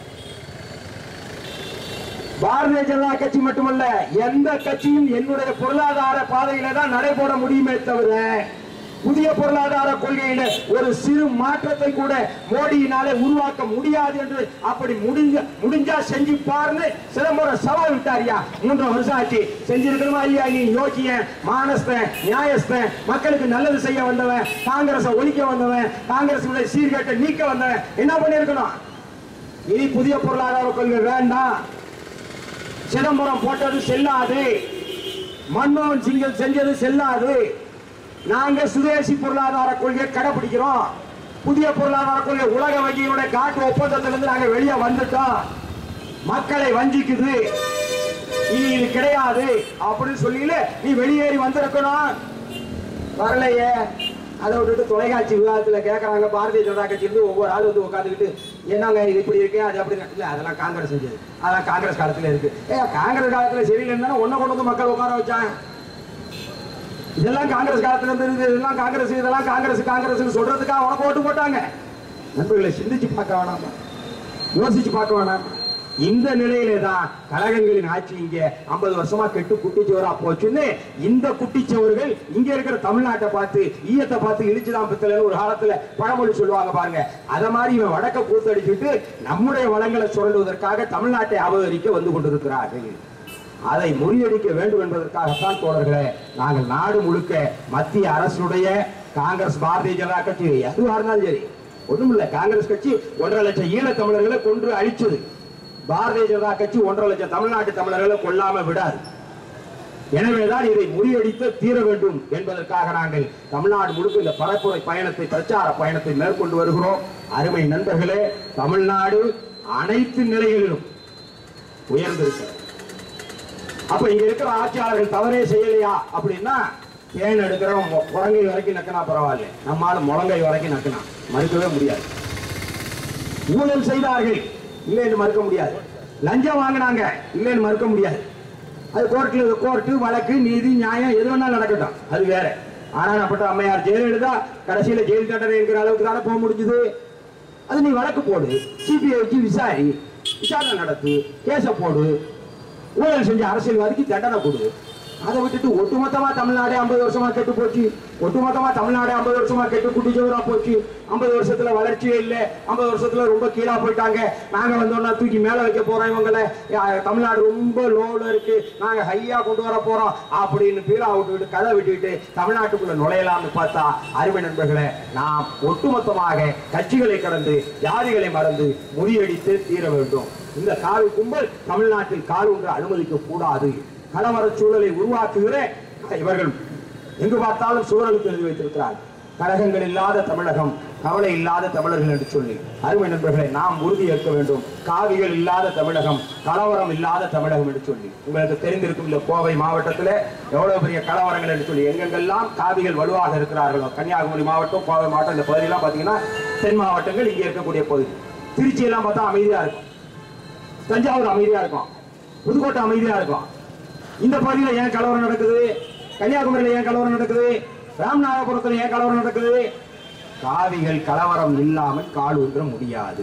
பாரதிய ஜனதா கட்சி மட்டுமல்ல எந்த கட்சியும் என்னுடைய பொருளாதார பாதையில தான் நடைபோட முடியுமே தவிர புதிய பொருளாதார கொள்கையில ஒரு சிறு மாற்றத்தை கூட மோடியினாலே உருவாக்க முடியாது என்று அப்படி முடிஞ்ச முடிஞ்சா செஞ்சு பாருன்னு சிதம்பரம் சவால் விட்டாரியா மூன்றரை வருஷம் ஆச்சு செஞ்சிருக்கணுமா ஐயா நீ யோசியன் மானஸ்தன் நியாயஸ்தன் மக்களுக்கு நல்லது செய்ய வந்தவன் காங்கிரஸை ஒழிக்க வந்தவன் காங்கிரஸ் சீர்கேட்டை நீக்க வந்தவன் என்ன பண்ணிருக்கணும் இனி புதிய பொருளாதார கொள்கை வேண்டாம் சிதம்பரம் போட்டது செல்லாது மன்மோகன் சிங் செஞ்சது செல்லாது நாங்க சுதேசி பொருளாதார கொள்கையை கடைபிடிக்கிறோம் புதிய பொருளாதார கொள்கை உலக வங்கியினுடைய காட்டு ஒப்பந்தத்திலிருந்து நாங்க வெளியே வந்துட்டோம் மக்களை வஞ்சிக்குது இனி இது கிடையாது அப்படின்னு சொல்லி நீ வெளியேறி வந்திருக்கணும் வரலையே அதை விட்டுட்டு தொலைக்காட்சி விவாதத்துல கேக்குறாங்க பாரதிய ஜனதா கட்சி இருந்து ஒவ்வொரு ஆள் வந்து உட்காந்துக்கிட்டு என்னங்க இது இப்படி இருக்கு அது அப்படி இருக்கு. இல்ல அதெல்லாம் காங்கிரஸ் செஞ்சது அதெல்லாம் காங்கிரஸ் காலத்துல இருக்கு ஏ காங்கிரஸ் காலத்துல சரியில்லைன்னா ஒன்ன கொண்டு வந்து மக்கள் உட்கார வச்சாங்க இதெல்லாம் காங்கிரஸ் காலத்துல இருந்து இருக்குது, இதெல்லாம் காங்கிரஸ் இதெல்லாம் காங்கிரஸ் காங்கிரஸ் சொல்றதுக்காக உனக்கு ஓட்டு போட்டாங்க நண்பர்களை சிந்திச்சு பார்க்க வேணாமா யோசிச்சு பார்க்க வேணாம் இந்த நிலையிலே தான் கழகங்களின் ஆட்சி இங்க 50 வருஷமா கெட்டு குட்டிச்சுவரா போச்சுன்னு இந்த குட்டிச்சவர்கள் இங்க இருக்கிற தமிழ்நாட்டை பார்த்து ஈயத்தை பார்த்து இழிச்சுதான் பித்தல ஒரு காலத்துல பழமொழி சொல்லுவாங்க பாருங்க அத மாதிரி இவன் வடக்க கூத்தடிச்சுட்டு நம்முடைய வளங்களை சுரண்டுவதற்காக தமிழ்நாட்டை அபகரிக்க வந்து கொண்டிருக்கிறார்கள் அதை முறியடிக்க வேண்டும் என்பதற்காகத்தான் தோழர்களே நாங்கள் நாடு முழுக்க மத்திய அரசுடைய காங்கிரஸ் பாரதிய ஜனதா கட்சி எதுவாக இருந்தாலும் சரி ஒண்ணுமில்ல காங்கிரஸ் கட்சி ஒன்றரை லட்சம் ஈழத் தமிழர்களை கொன்று அழிச்சது பாரதிய ஜனதா கட்சி ஒன்றரை லட்சம் தமிழ்நாட்டு தமிழர்களை கொல்லாம விடாது எனவேதான் இதை முறியடித்து தீர வேண்டும் என்பதற்காக நாங்கள் தமிழ்நாடு முழுக்க இந்த பரப்புரை பயணத்தை பிரச்சார பயணத்தை மேற்கொண்டு வருகிறோம் அருமை நண்பர்களே தமிழ்நாடு அனைத்து நிலைகளிலும் உயர்ந்திருக்கிறது அப்ப இங்க இருக்கிற ஆட்சியாளர்கள் தவறே செய்யலையா அப்படின்னா தேன் எடுக்கிறவன் மு- முழங்கை வரைக்கும் நக்கினா பரவாயில்ல நம்மால முழங்கை வரைக்கும் நக்கினா மறுக்கவே முடியாது ஊழல் செய்தார்கள் இல்லைன்னு மறுக்க முடியாது லஞ்சம் வாங்கினாங்க இல்லைன்னு மறுக்க முடியாது அது கோர்ட்ல கோர்ட்டு வழக்கு நீதி நியாயம் எது வேணாலும் நடக்கட்டும் அது வேற ஆனாப்பட்ட அம்மையார் ஜெயலலிதா கடைசியில ஜெயில் தண்டனை என்கிற அளவுக்கு தானே போக முடிஞ்சது அது நீ வழக்கு போடு சிபிஐ வச்சு விசாரி விசாரணை நடத்து கேஸ போடு ஊழல் செஞ்ச அரசியல்வாதிக்கு தண்டனை கொடு அதை விட்டுட்டு ஒட்டுமொத்தமா தமிழ்நாடே ஐம்பது வருஷமா கெட்டு போச்சு ஒட்டுமொத்தமா தமிழ்நாடே ஐம்பது வருஷமா கெட்டு குட்டிச்சவரா போச்சு ஐம்பது வருஷத்துல வளர்ச்சியே இல்ல ஐம்பது வருஷத்துல ரொம்ப கீழா போயிட்டாங்க நாங்க வந்தோம்னா தூக்கி மேல வைக்க போறோம் இவங்களை யா- தமிழ்நாடு ரொம்ப லோல இருக்கு நாங்க ஹையா கொண்டு வர போறோம் அப்படின்னு பீலா விட்டுவிட்டு கதை விட்டுவிட்டு தமிழ்நாட்டுக்குள்ள நுழையலாம்னு பார்த்தா அருமை நண்பர்களே நாம் ஒட்டுமொத்தமாக கட்சிகளை கடந்து ஜாதிகளை மறந்து முறியடித்து தீர வேண்டும் இந்த காவி கும்பல் தமிழ்நாட்டில் கால் ஒன்று அனுமதிக்க கூடாது கலவர சூழலை உருவாக்குகிற இவர்கள் எங்கு பார்த்தாலும் சூழலுக்கு எழுதி வைத்திருக்கிறார் கழகங்கள் இல்லாத தமிழகம் கவலை இல்லாத தமிழர்கள் என்று சொல்லி அருமை நண்பர்களை நாம் உறுதி ஏற்க வேண்டும் காவிகள் இல்லாத தமிழகம் கலவரம் இல்லாத தமிழகம் என்று சொல்லி உங்களுக்கு தெரிந்திருக்கும் இந்த கோவை மாவட்டத்தில் எவ்வளவு பெரிய கலவரங்கள் என்று சொல்லி எங்கெங்கெல்லாம் காவிகள் வலுவாக இருக்கிறார்களோ கன்னியாகுமரி மாவட்டம் கோவை மாவட்டம் இந்த பகுதியெல்லாம் பார்த்தீங்கன்னா தென் மாவட்டங்கள் இங்கே இருக்கக்கூடிய பகுதி திருச்சி எல்லாம் பார்த்தா அமைதியா இருக்கும் தஞ்சாவூர் அமைதியா இருக்கும் புதுக்கோட்டை அமைதியா இருக்கும் இந்த பகுதியில் ஏன் கலவரம் நடக்குது கன்னியாகுமரியில் ஏன் கலவரம் நடக்குது ராமநாதபுரத்தில் ஏன் கலவரம் நடக்குது காவிகள் கலவரம் இல்லாமல் கால் ஊன்ற முடியாது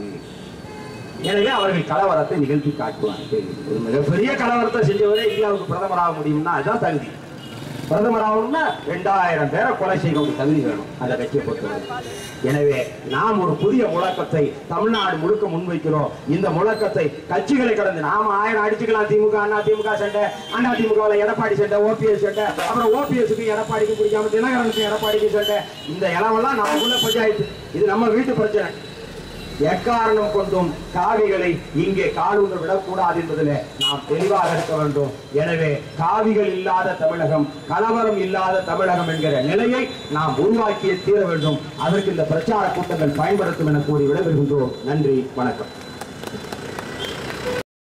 எனவே அவர்கள் கலவரத்தை நிகழ்த்தி காட்டுவார்கள் ஒரு மிகப்பெரிய கலவரத்தை செஞ்சவரே இந்தியாவுக்கு பிரதமராக முடியும்னா அதுதான் தகுதி பிரதமர் ஆகணும்னா ரெண்டாயிரம் பேரை கொலை செய்யக்கூடிய தகுதி வேணும் அந்த கட்சியை பொறுத்தவரை எனவே நாம் ஒரு புதிய முழக்கத்தை தமிழ்நாடு முழுக்க முன்வைக்கிறோம் இந்த முழக்கத்தை கட்சிகளை கடந்து நாம ஆயிரம் அடிச்சுக்கலாம் திமுக அண்ணா திமுக சண்டை அண்ணா திமுக எடப்பாடி சண்டை ஓபிஎஸ் சண்டை அப்புறம் ஓபிஎஸ்க்கு எடப்பாடிக்கு பிடிக்காம தினகரனுக்கு எடப்பாடிக்கு சண்டை இந்த இளவெல்லாம் நமக்குள்ள பஞ்சாயத்து இது நம்ம வீட்டு பிரச்சனை எக்காரணம் கொண்டும் காவிகளை இங்கே காலூன்ற விடக்கூடாது என்பதில் நாம் தெளிவாக இருக்க வேண்டும் எனவே காவிகள் இல்லாத தமிழகம் கலவரம் இல்லாத தமிழகம் என்கிற நிலையை நாம் உருவாக்கியே தீர வேண்டும் அதற்கு இந்த பிரச்சார கூட்டங்கள் பயன்படுத்தும் என கூறி விடைபெறுகின்றோம் நன்றி வணக்கம்